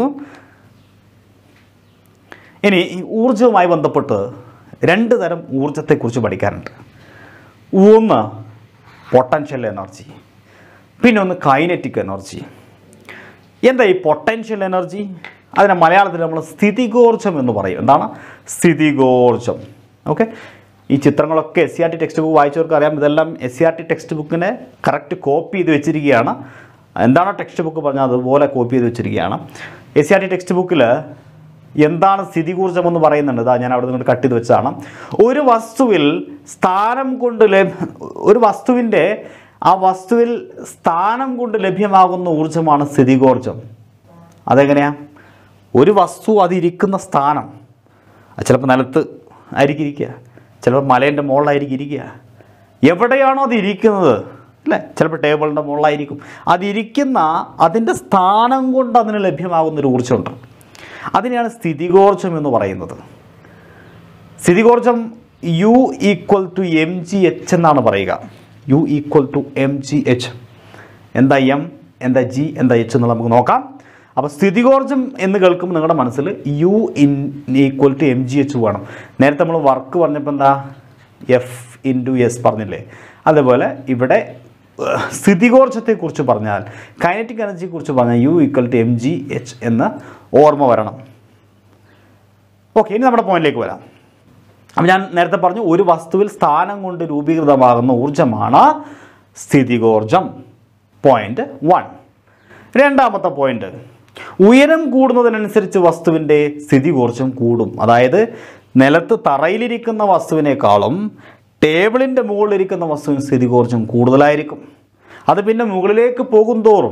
Speaker 1: ഇനി ഈ ഊർജവുമായി ബന്ധപ്പെട്ട് രണ്ട് തരം ഊർജത്തെക്കുറിച്ച് പഠിക്കാനുണ്ട് ഒന്ന് പൊട്ടൻഷ്യൽ എനർജി പിന്നെ ഒന്ന് കൈനറ്റിക് എനർജി എന്താ ഈ പൊട്ടൻഷ്യൽ എനർജി അതിനെ മലയാളത്തിൽ നമ്മൾ സ്ഥിതികോർജം എന്ന് പറയും എന്താണ് സ്ഥിതികോർജം ഓക്കെ ഈ ചിത്രങ്ങളൊക്കെ S C R T text book വായിച്ചവർക്ക് അറിയാം ഇതെല്ലാം S C R T text ബുക്കിനെ കറക്റ്റ് കോപ്പി ചെയ്ത് വെച്ചിരിക്കുകയാണ് എന്താണോ ടെക്സ്റ്റ് ബുക്ക് പറഞ്ഞാൽ അതുപോലെ കോപ്പി ചെയ്ത് വെച്ചിരിക്കുകയാണ് S C R T text ബുക്കിൽ എന്താണ് സ്ഥിതികൂർജം എന്ന് പറയുന്നുണ്ട് ഇതാ ഞാൻ അവിടെ നിന്ന് കട്ട് ചെയ്ത് വെച്ചതാണ് ഒരു വസ്തുവിൽ സ്ഥാനം കൊണ്ട് ലഭ്യ ഒരു വസ്തുവിൻ്റെ ആ വസ്തുവിൽ സ്ഥാനം കൊണ്ട് ലഭ്യമാകുന്ന ഊർജ്ജമാണ് സ്ഥിതികോർജം അതെങ്ങനെയാ ഒരു വസ്തു അതിരിക്കുന്ന സ്ഥാനം അത് ചിലപ്പോൾ നിലത്ത് ആയിരിക്കും ഇരിക്കുക ചിലപ്പോൾ മലേൻ്റെ മുകളിലായിരിക്കും ഇരിക്കുക എവിടെയാണോ അത് ഇരിക്കുന്നത് അല്ലേ ചിലപ്പോൾ ടേബിളിൻ്റെ മുകളിലായിരിക്കും അതിരിക്കുന്ന അതിൻ്റെ സ്ഥാനം കൊണ്ട് അതിന് ലഭ്യമാകുന്നൊരു ഊർജ്ജമുണ്ട് അതിനെയാണ് സ്ഥിതികോർജം എന്ന് പറയുന്നത് സ്ഥിതികോർജം U equal to M G H എന്നാണ് പറയുക U equal to M G H എന്താ എം എന്താ ജി എന്താ എച്ച് എന്ന് നമുക്ക് നോക്കാം അപ്പോൾ സ്ഥിതികോർജം എന്ന് കേൾക്കുമ്പോൾ നിങ്ങളുടെ മനസ്സിൽ U in equal to M G H വേണം നേരത്തെ നമ്മൾ വർക്ക് പറഞ്ഞപ്പോൾ എന്താ എഫ് ഇൻറ്റു എസ് പറഞ്ഞില്ലേ അതേപോലെ ഇവിടെ ഏഹ്, സ്ഥിതികോർജത്തെക്കുറിച്ച് പറഞ്ഞാൽ കൈനറ്റിക് എനർജിയെക്കുറിച്ച് പറഞ്ഞാൽ U equal to M G H എന്ന് ഓർമ്മ വരണം ഓക്കെ ഇനി നമ്മുടെ പോയിന്റിലേക്ക് വരാം അപ്പം ഞാൻ നേരത്തെ പറഞ്ഞു ഒരു വസ്തുവിൽ സ്ഥാനം കൊണ്ട് രൂപീകൃതമാകുന്ന ഊർജമാണ് സ്ഥിതികോർജം പോയിന്റ് വൺ രണ്ടാമത്തെ പോയിന്റ് ഉയരം കൂടുന്നതിനനുസരിച്ച് വസ്തുവിൻ്റെ സ്ഥിതികോർജം കൂടും അതായത് നിലത്ത് തറയിലിരിക്കുന്ന വസ്തുവിനേക്കാളും ടേബിളിൻ്റെ മുകളിലിരിക്കുന്ന വസ്തുവിന് സ്ഥിതികോർജം കൂടുതലായിരിക്കും അത് പിന്നെ മുകളിലേക്ക് പോകും തോറും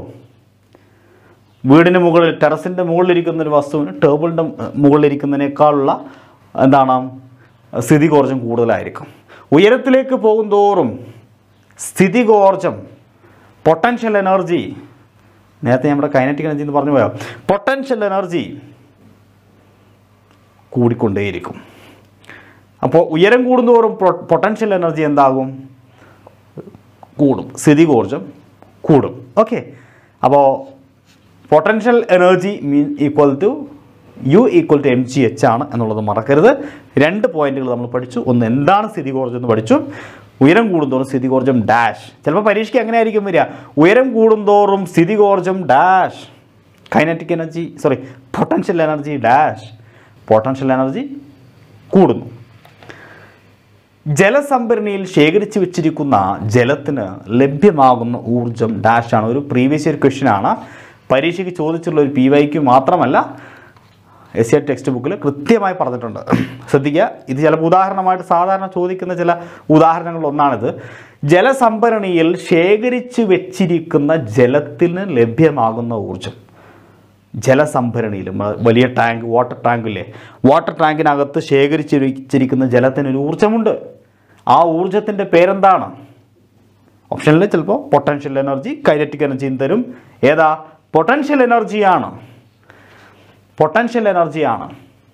Speaker 1: വീടിന് മുകളിൽ ടെറസിൻ്റെ മുകളിലിരിക്കുന്ന ഒരു വസ്തുവിന് ടേബിളിൻ്റെ മുകളിലിരിക്കുന്നതിനേക്കാളുള്ള എന്താണ് സ്ഥിതികോർജം കൂടുതലായിരിക്കും ഉയരത്തിലേക്ക് പോകും തോറും സ്ഥിതികോർജം പൊട്ടൻഷ്യൽ എനർജി നേരത്തെ നമ്മുടെ കൈനറ്റിക് എനർജി എന്ന് പറഞ്ഞു പോയോ പൊട്ടൻഷ്യൽ എനർജി കൂടിക്കൊണ്ടേയിരിക്കും അപ്പോൾ ഉയരം കൂടുന്തോറും പൊട്ടൻഷ്യൽ എനർജി എന്താകും കൂടും സ്ഥിതികോർജം കൂടും ഓക്കെ അപ്പോൾ potential energy mean equal to U equal to M G H ആണ് എന്നുള്ളത് മറക്കരുത് രണ്ട് പോയിന്റുകൾ നമ്മൾ പഠിച്ചു ഒന്ന് എന്താണ് സ്ഥിതികോർജം എന്ന് പഠിച്ചു ഉയരം കൂടുന്തോറും സ്ഥിതികോർജം ഡാഷ് ചിലപ്പോൾ പരീക്ഷയ്ക്ക് അങ്ങനെ ആയിരിക്കും വരിക ഉയരം കൂടുന്തോറും സ്ഥിതികോർജം dash kinetic energy sorry potential energy dash potential energy കൂടുന്നു ജലസംഭരണിയിൽ ശേഖരിച്ചു വെച്ചിരിക്കുന്ന ജലത്തിന് ലഭ്യമാകുന്ന ഊർജം ഡാഷ് ആണ് ഒരു പ്രീവിയസ് ഇയർ ക്വസ്റ്റ്യൻ ആണ് പരീക്ഷയ്ക്ക് ചോദിച്ചുള്ള ഒരു പി വൈക്ക് മാത്രമല്ല എസ് സി ടെക്സ്റ്റ് ബുക്കിൽ കൃത്യമായി പറഞ്ഞിട്ടുണ്ട് ശ്രദ്ധിക്കുക ഇത് ചിലപ്പോൾ ഉദാഹരണമായിട്ട് സാധാരണ ചോദിക്കുന്ന ചില ഉദാഹരണങ്ങൾ ഒന്നാണിത് ജലസംഭരണിയിൽ ശേഖരിച്ചു വെച്ചിരിക്കുന്ന ജലത്തിന് ലഭ്യമാകുന്ന ഊർജം ജലസംഭരണിയിലും അഹ് വലിയ ടാങ്ക് വാട്ടർ ടാങ്കില്ലേ വാട്ടർ ടാങ്കിനകത്ത് ശേഖരിച്ചിരിക്കുന്ന ജലത്തിനൊരു ഊർജ്ജമുണ്ട് ആ ഊർജ്ജത്തിൻ്റെ പേരെന്താണ് ഓപ്ഷനിൽ ചിലപ്പോൾ പൊട്ടൻഷ്യൽ എനർജി കൈനറ്റിക് എനർജിയും തരും ഏതാ പൊട്ടൻഷ്യൽ എനർജിയാണ് പൊട്ടൻഷ്യൽ എനർജിയാണ്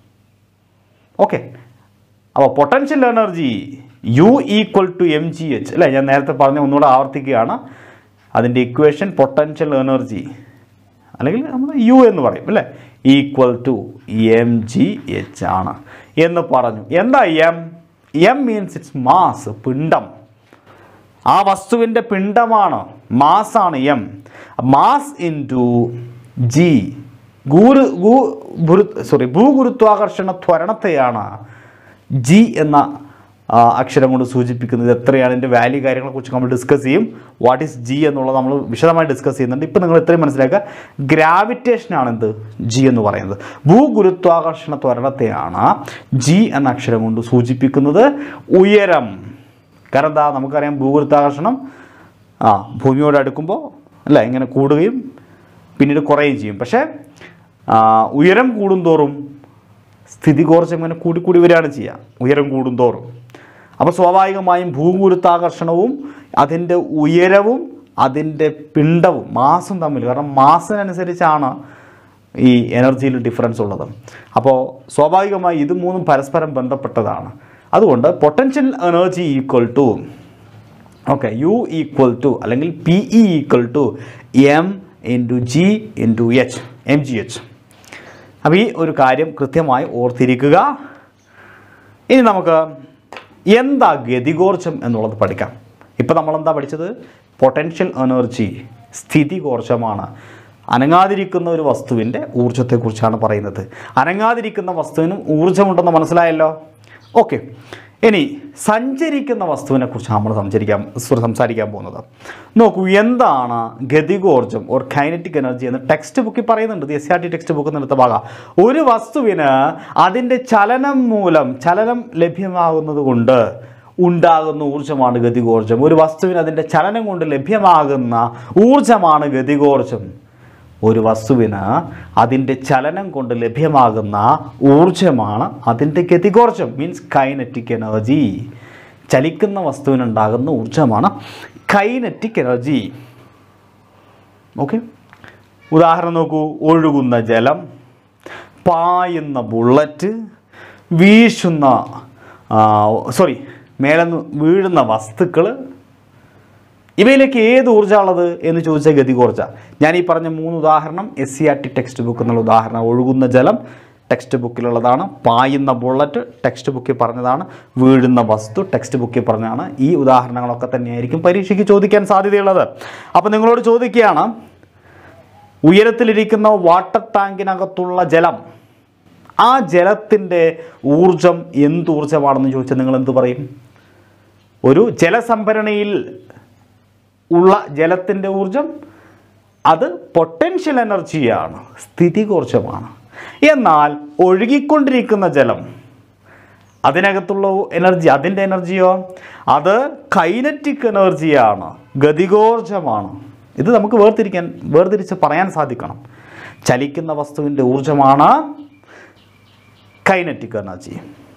Speaker 1: ഓക്കെ അപ്പോൾ potential energy U equal to M G H അല്ലേ ഞാൻ നേരത്തെ പറഞ്ഞ ഒന്നുകൂടെ ആവർത്തിക്കുകയാണ് അതിൻ്റെ ഇക്വേഷൻ പൊട്ടൻഷ്യൽ എനർജി അല്ലെങ്കിൽ നമ്മൾ യു എന്ന് പറയും അല്ലേ equal to M G H ആണ് എന്ന് പറഞ്ഞു എന്താ M M means it's mass പിണ്ഡം ആ വസ്തുവിൻ്റെ പിണ്ഡമാണ് മാസാണ് M mass into G ഗുരു ഗു സോറി ഭൂഗുരുത്വാകർഷണ ത്വരണത്തെയാണ് ജി എന്ന ആ, അക്ഷരം കൊണ്ട് സൂചിപ്പിക്കുന്നത് എത്രയാണ് ഇതിൻ്റെ വാല്യൂ കാര്യങ്ങളെക്കുറിച്ച് നമ്മൾ ഡിസ്കസ് ചെയ്യും വാട്ട് ഈസ് ജി എന്നുള്ളത് നമ്മൾ വിശദമായി ഡിസ്കസ് ചെയ്യുന്നുണ്ട് ഇപ്പം നിങ്ങൾ ഇത്രയും മനസ്സിലാക്കുക ഗ്രാവിറ്റേഷനാണ് എന്ത് ജി എന്ന് പറയുന്നത് ഭൂഗുരുത്വാകർഷണ ത്വരണത്തെയാണ് ജി എന്ന അക്ഷരം കൊണ്ട് സൂചിപ്പിക്കുന്നത് ഉയരം കാരണം എന്താ നമുക്കറിയാം ഭൂഗുരുത്വാകർഷണം ആ ഭൂമിയോട് അടുക്കുമ്പോൾ അല്ല ഇങ്ങനെ കൂടുകയും പിന്നീട് കുറയുകയും ചെയ്യും പക്ഷേ ആ, ഉയരം കൂടുന്തോറും സ്ഥിതികോർജ്ജം ഇങ്ങനെ കൂടി കൂടി വരികയാണ് ചെയ്യുക ഉയരം കൂടുന്തോറും അപ്പോൾ സ്വാഭാവികമായും ഭൂഗുരുത്താകർഷണവും അതിൻ്റെ ഉയരവും അതിൻ്റെ പിണ്ടവും മാസും തമ്മിൽ കാരണം മാസിനനുസരിച്ചാണ് ഈ എനർജിയിൽ ഡിഫറൻസ് ഉള്ളത് അപ്പോൾ സ്വാഭാവികമായി ഇത് മൂന്നും പരസ്പരം ബന്ധപ്പെട്ടതാണ് അതുകൊണ്ട് potential energy equal to okay U equal to അല്ലെങ്കിൽ P E equal to M into G into H M G H അപ്പോൾ ഈ ഒരു കാര്യം കൃത്യമായി ഓർത്തിരിക്കുക ഇനി നമുക്ക് എന്താ ഗതികോർജം എന്നുള്ളത് പഠിക്കാം ഇപ്പം നമ്മളെന്താ പഠിച്ചത് പൊട്ടൻഷ്യൽ എനർജി സ്ഥിതികോർജമാണ് അനങ്ങാതിരിക്കുന്ന ഒരു വസ്തുവിൻ്റെ ഊർജ്ജത്തെക്കുറിച്ചാണ് പറയുന്നത് അനങ്ങാതിരിക്കുന്ന വസ്തുവിനും ഊർജ്ജമുണ്ടെന്ന് മനസ്സിലായല്ലോ ഓക്കെ ഇനി സഞ്ചരിക്കുന്ന വസ്തുവിനെ കുറിച്ച് നമ്മൾ സംസാരിക്കാൻ സംസാരിക്കാൻ പോകുന്നത് നോക്കൂ എന്താണ് ഗതികോർജം ഓർ കൈനറ്റിക് എനർജി എന്ന് ടെക്സ്റ്റ് ബുക്കിൽ പറയുന്നുണ്ട് S R T text book എടുത്ത ഭാഗം ഒരു വസ്തുവിന് അതിൻ്റെ ചലനം മൂലം ചലനം ലഭ്യമാകുന്നത് കൊണ്ട് ഉണ്ടാകുന്ന ഊർജ്ജമാണ് ഗതികോർജം ഒരു വസ്തുവിന് അതിൻ്റെ ചലനം കൊണ്ട് ലഭ്യമാകുന്ന ഊർജ്ജമാണ് ഗതികോർജം ഒരു വസ്തുവിന് അതിൻ്റെ ചലനം കൊണ്ട് ലഭ്യമാകുന്ന ഊർജമാണ് അതിൻ്റെ ഗതികോർജം മീൻസ് കൈനറ്റിക് എനർജി ചലിക്കുന്ന വസ്തുവിനുണ്ടാകുന്ന ഊർജമാണ് കൈനറ്റിക് എനർജി ഓക്കെ ഉദാഹരണം നോക്കൂ ഒഴുകുന്ന ജലം പായുന്ന ബുള്ളറ്റ് വീശുന്ന സോറി മേലെന്ന് വീഴുന്ന വസ്തുക്കൾ ഇവയിലേക്ക് ഏത് ഊർജ്ജമുള്ളത് എന്ന് ചോദിച്ചാൽ ഗതികോർജ ഞാൻ ഈ പറഞ്ഞ മൂന്ന് ഉദാഹരണം S C R T text book എന്നുള്ള ഉദാഹരണം ഒഴുകുന്ന ജലം ടെക്സ്റ്റ് ബുക്കിലുള്ളതാണ് പായുന്ന ബുള്ളറ്റ് ടെക്സ്റ്റ് ബുക്കിൽ പറഞ്ഞതാണ് വീഴുന്ന വസ്തു ടെക്സ്റ്റ് ബുക്കിൽ പറഞ്ഞതാണ് ഈ ഉദാഹരണങ്ങളൊക്കെ തന്നെയായിരിക്കും പരീക്ഷയ്ക്ക് ചോദിക്കാൻ സാധ്യതയുള്ളത് അപ്പോൾ നിങ്ങളോട് ചോദിക്കുകയാണ് ഉയരത്തിലിരിക്കുന്ന വാട്ടർ ടാങ്കിനകത്തുള്ള ജലം ആ ജലത്തിൻ്റെ ഊർജം എന്ത് ഊർജ്ജമാണെന്ന് ചോദിച്ചാൽ നിങ്ങൾ എന്ത് പറയും ഒരു ജലസംഭരണിയിൽ ഉള്ള ജലത്തിൻ്റെ ഊർജം അത് പൊട്ടൻഷ്യൽ എനർജിയാണ് സ്ഥിതികോർജമാണ് എന്നാൽ ഒഴുകിക്കൊണ്ടിരിക്കുന്ന ജലം അതിനകത്തുള്ള എനർജി അതിൻ്റെ എനർജിയോ അത് കൈനറ്റിക് എനർജിയാണ് ഗതികോർജമാണ് ഇത് നമുക്ക് വേർതിരിക്കാൻ വേർതിരിച്ച് പറയാൻ സാധിക്കണം ചലിക്കുന്ന വസ്തുവിൻ്റെ ഊർജമാണ് കൈനറ്റിക് എനർജി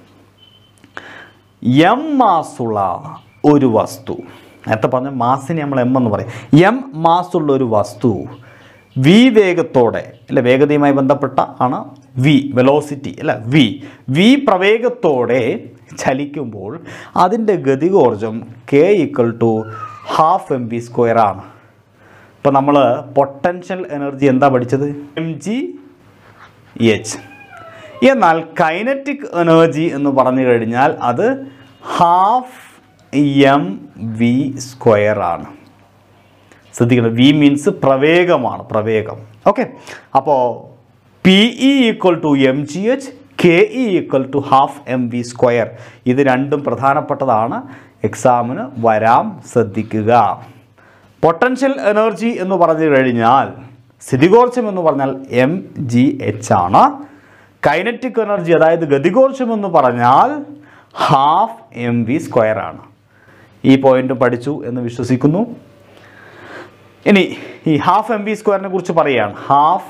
Speaker 1: എം മാസുള്ള ഒരു വസ്തു നേരത്തെ പറഞ്ഞ മാസിനെ നമ്മൾ എം എന്ന് പറയും എം മാസുള്ള ഒരു വസ്തു വി വേഗത്തോടെ അല്ല വേഗതയുമായി ബന്ധപ്പെട്ട ആണ് വി വെലോസിറ്റി അല്ല വി വി പ്രവേഗത്തോടെ ചലിക്കുമ്പോൾ അതിൻ്റെ ഗതികോർജം K equal to half M V square ആണ് ഇപ്പോൾ നമ്മൾ പൊട്ടൻഷ്യൽ എനർജി എന്താ പഠിച്ചത് എം ജി എച്ച് എന്നാൽ കൈനറ്റിക് എനർജി എന്ന് പറഞ്ഞു കഴിഞ്ഞാൽ അത് ഹാഫ് എം വി സ്ക്വയർ ആണ് ശ്രദ്ധിക്കണം വി മീൻസ് പ്രവേഗമാണ് പ്രവേഗം ഓക്കെ അപ്പോൾ P E equal to M G H K E equal to half M V square ഇത് രണ്ടും പ്രധാനപ്പെട്ടതാണ് എക്സാമിന് വരാം ശ്രദ്ധിക്കുക പൊട്ടൻഷ്യൽ എനർജി എന്ന് പറഞ്ഞു കഴിഞ്ഞാൽ സ്ഥിതികോർജം എന്ന് പറഞ്ഞാൽ എം ജി എച്ച് ആണ് കൈനറ്റിക് എനർജി അതായത് ഗതികോർജം എന്ന് പറഞ്ഞാൽ ഹാഫ് എം വി സ്ക്വയർ ആണ് ഈ പോയിന്റ് പഠിച്ചു എന്ന് വിശ്വസിക്കുന്നു ഇനി ഈ ഹാഫ് എം വി സ്ക്വയറിനെ കുറിച്ച് പറയുകയാണ് ഹാഫ്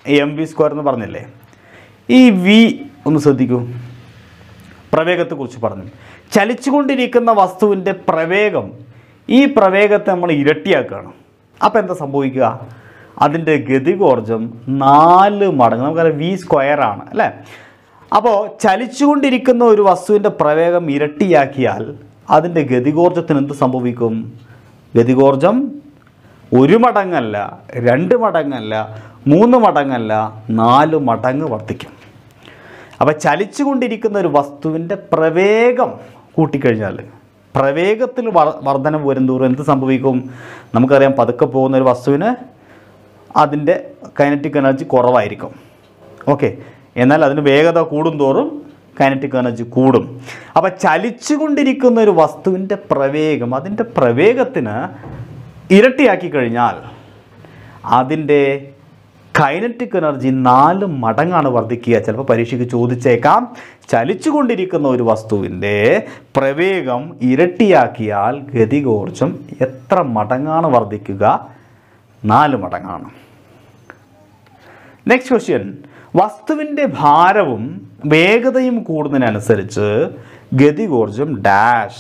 Speaker 1: എം വി സ്ക്വയർ എന്ന് പറഞ്ഞില്ലേ ഈ വി ഒന്ന് ശ്രദ്ധിക്കൂ പ്രവേഗത്തെക്കുറിച്ച് പറഞ്ഞു ചലിച്ചുകൊണ്ടിരിക്കുന്ന വസ്തുവിൻ്റെ പ്രവേഗം ഈ പ്രവേഗത്തെ നമ്മൾ ഇരട്ടിയാക്കുകയാണ് അപ്പോൾ എന്താ സംഭവിക്കുക അതിൻ്റെ ഗതികോർജം നാല് മടങ്ങ് നമുക്കറിയാം വി സ്ക്വയർ ആണ് അല്ലേ അപ്പോൾ ചലിച്ചുകൊണ്ടിരിക്കുന്ന ഒരു വസ്തുവിൻ്റെ പ്രവേഗം ഇരട്ടിയാക്കിയാൽ അതിൻ്റെ ഗതികോർജത്തിന് എന്ത് സംഭവിക്കും ഗതികോർജം ഒരു മടങ്ങല്ല രണ്ട് മടങ്ങല്ല മൂന്ന് മടങ്ങല്ല നാല് മടങ്ങ് വർദ്ധിക്കും അപ്പോൾ ചലിച്ചുകൊണ്ടിരിക്കുന്ന ഒരു വസ്തുവിൻ്റെ പ്രവേഗം കൂട്ടിക്കഴിഞ്ഞാൽ പ്രവേഗത്തിൽ വർ വർധനം വരുന്തോറും എന്ത് സംഭവിക്കും നമുക്കറിയാം പതുക്കെ പോകുന്ന ഒരു വസ്തുവിന് അതിൻ്റെ കൈനറ്റിക് എനർജി കുറവായിരിക്കും ഓക്കെ എന്നാൽ അതിന് വേഗത കൂടുന്തോറും കൈനറ്റിക് എനർജി കൂടും അപ്പോൾ ചലിച്ചുകൊണ്ടിരിക്കുന്ന ഒരു വസ്തുവിൻ്റെ പ്രവേഗം അതിൻ്റെ പ്രവേഗത്തിന് ഇരട്ടിയാക്കി കഴിഞ്ഞാൽ അതിൻ്റെ കൈനറ്റിക് എനർജി നാല് മടങ്ങാണ് വർദ്ധിക്കുക ചിലപ്പോൾ പരീക്ഷയ്ക്ക് ചോദിച്ചേക്കാം ചലിച്ചുകൊണ്ടിരിക്കുന്ന ഒരു വസ്തുവിൻ്റെ പ്രവേഗം ഇരട്ടിയാക്കിയാൽ ഗതികോർജം എത്ര മടങ്ങാണ് വർദ്ധിക്കുക നാല് മടങ്ങാണ് നെക്സ്റ്റ് ക്വസ്റ്റ്യൻ വസ്തുവിൻ്റെ ഭാരവും വേഗതയും കൂടുന്നതിനനുസരിച്ച് ഗതികോർജം ഡാഷ്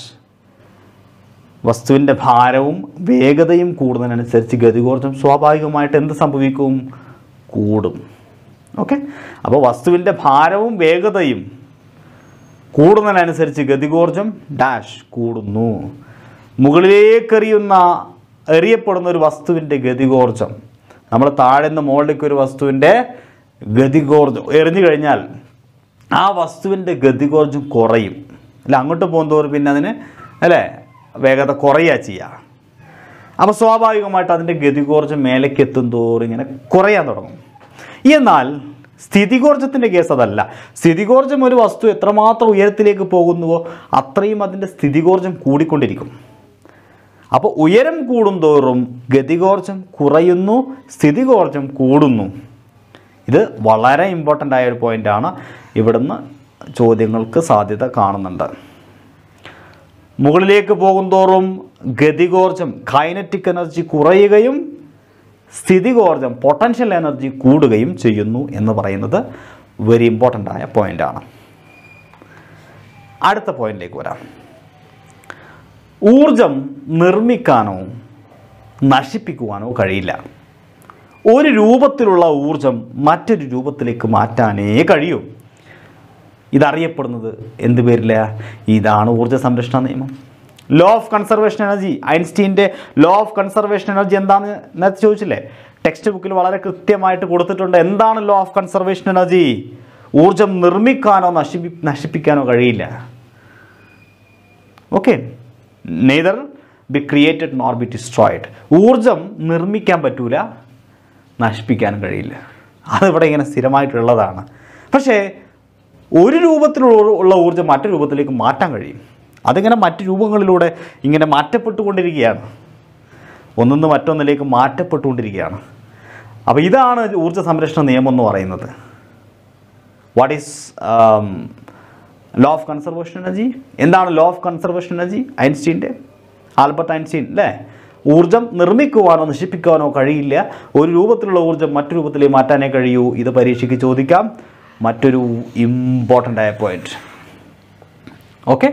Speaker 1: വസ്തുവിൻ്റെ ഭാരവും വേഗതയും കൂടുന്നതിനനുസരിച്ച് ഗതികോർജം സ്വാഭാവികമായിട്ട് എന്ത് സംഭവിക്കും കൂടും ഓക്കെ അപ്പോൾ വസ്തുവിൻ്റെ ഭാരവും വേഗതയും കൂടുന്നതിനനുസരിച്ച് ഗതികോർജം ഡാഷ് കൂടുന്നു മുകളിലേക്കെറിയുന്ന എറിയപ്പെടുന്ന ഒരു വസ്തുവിൻ്റെ ഗതികോർജം നമ്മൾ താഴെ നിന്ന് മുകളിലേക്ക് ഒരു വസ്തുവിൻ്റെ ഗതികോർജം എറിഞ്ഞു കഴിഞ്ഞാൽ ആ വസ്തുവിൻ്റെ ഗതികോർജം കുറയും അല്ല അങ്ങോട്ട് പോകുന്നതോറും പിന്നെ അതിന് അല്ലേ വേഗത കുറയുക ചെയ്യുക അപ്പോൾ സ്വാഭാവികമായിട്ട് അതിൻ്റെ ഗതികോർജം മേലേക്ക് എത്തും തോറും ഇങ്ങനെ കുറയാൻ തുടങ്ങും എന്നാൽ സ്ഥിതികോർജത്തിൻ്റെ കേസ് അതല്ല സ്ഥിതികോർജം ഒരു വസ്തു എത്രമാത്രം ഉയരത്തിലേക്ക് പോകുന്നുവോ അത്രയും അതിൻ്റെ സ്ഥിതികോർജം കൂടിക്കൊണ്ടിരിക്കും അപ്പോൾ ഉയരം കൂടുന്തോറും ഗതികോർജം കുറയുന്നു സ്ഥിതികോർജം കൂടുന്നു ഇത് വളരെ ഇമ്പോർട്ടൻ്റ് ആയ ഒരു പോയിൻ്റാണ് ഇവിടുന്ന് ചോദ്യങ്ങൾക്ക് സാധ്യത കാണുന്നുണ്ട് മുകളിലേക്ക് പോകുന്തോറും ഗതികോർജം കൈനറ്റിക് എനർജി കുറയുകയും സ്ഥിതികോർജം പൊട്ടൻഷ്യൽ എനർജി കൂടുകയും ചെയ്യുന്നു എന്ന് പറയുന്നത് വെരി ഇമ്പോർട്ടൻ്റ് ആയ പോയിൻ്റാണ് അടുത്ത പോയിന്റിലേക്ക് വരാം ഊർജം നിർമ്മിക്കാനോ നശിപ്പിക്കുവാനോ കഴിയില്ല ഒരു രൂപത്തിലുള്ള ഊർജം മറ്റൊരു രൂപത്തിലേക്ക് മാറ്റാനേ കഴിയൂ ഇതറിയപ്പെടുന്നത് എന്ത് പേരില്ല ഇതാണ് ഊർജ്ജ സംരക്ഷണ നിയമം ലോ ഓഫ് കൺസർവേഷൻ എനർജി ഐൻസ്റ്റീൻ്റെ ലോ ഓഫ് കൺസർവേഷൻ എനർജി എന്താണെന്ന് നേരത്തെ ചോദിച്ചില്ലേ ടെക്സ്റ്റ് ബുക്കിൽ വളരെ കൃത്യമായിട്ട് കൊടുത്തിട്ടുണ്ട് എന്താണ് ലോ ഓഫ് കൺസർവേഷൻ എനർജി ഊർജം നിർമ്മിക്കാനോ നശിപ്പി നശിപ്പിക്കാനോ കഴിയില്ല okay neither be created nor be destroyed ഊർജം നിർമ്മിക്കാൻ പറ്റൂല നശിപ്പിക്കാനും കഴിയില്ല അതിവിടെ ഇങ്ങനെ സ്ഥിരമായിട്ടുള്ളതാണ് പക്ഷേ ഒരു രൂപത്തിലുള്ള ഉള്ള ഊർജ്ജം മറ്റു രൂപത്തിലേക്ക് മാറ്റാൻ കഴിയും അതിങ്ങനെ മറ്റു രൂപങ്ങളിലൂടെ ഇങ്ങനെ മാറ്റപ്പെട്ടുകൊണ്ടിരിക്കുകയാണ് ഒന്നിന്ന് മറ്റൊന്നിലേക്ക് മാറ്റപ്പെട്ടുകൊണ്ടിരിക്കുകയാണ് അപ്പോൾ ഇതാണ് ഊർജ്ജ സംരക്ഷണ നിയമം എന്ന് പറയുന്നത് what is law of conservation energy എന്താണ് ലോ ഓഫ് കൺസർവേഷൻ എനർജി ഐൻസ്റ്റീൻ്റെ ആൽബർട്ട് ഐൻസ്റ്റീൻ അല്ലേ ഊർജം നിർമ്മിക്കുവാനോ നശിപ്പിക്കുവാനോ കഴിയില്ല ഒരു രൂപത്തിലുള്ള ഊർജം മറ്റു രൂപത്തിലേക്ക് മാറ്റാനേ കഴിയൂ ഇത് പരീക്ഷയ്ക്ക് ചോദിക്കാം മറ്റൊരു ഇമ്പോർട്ടൻ്റ് ആയ പോയിന്റ് ഓക്കെ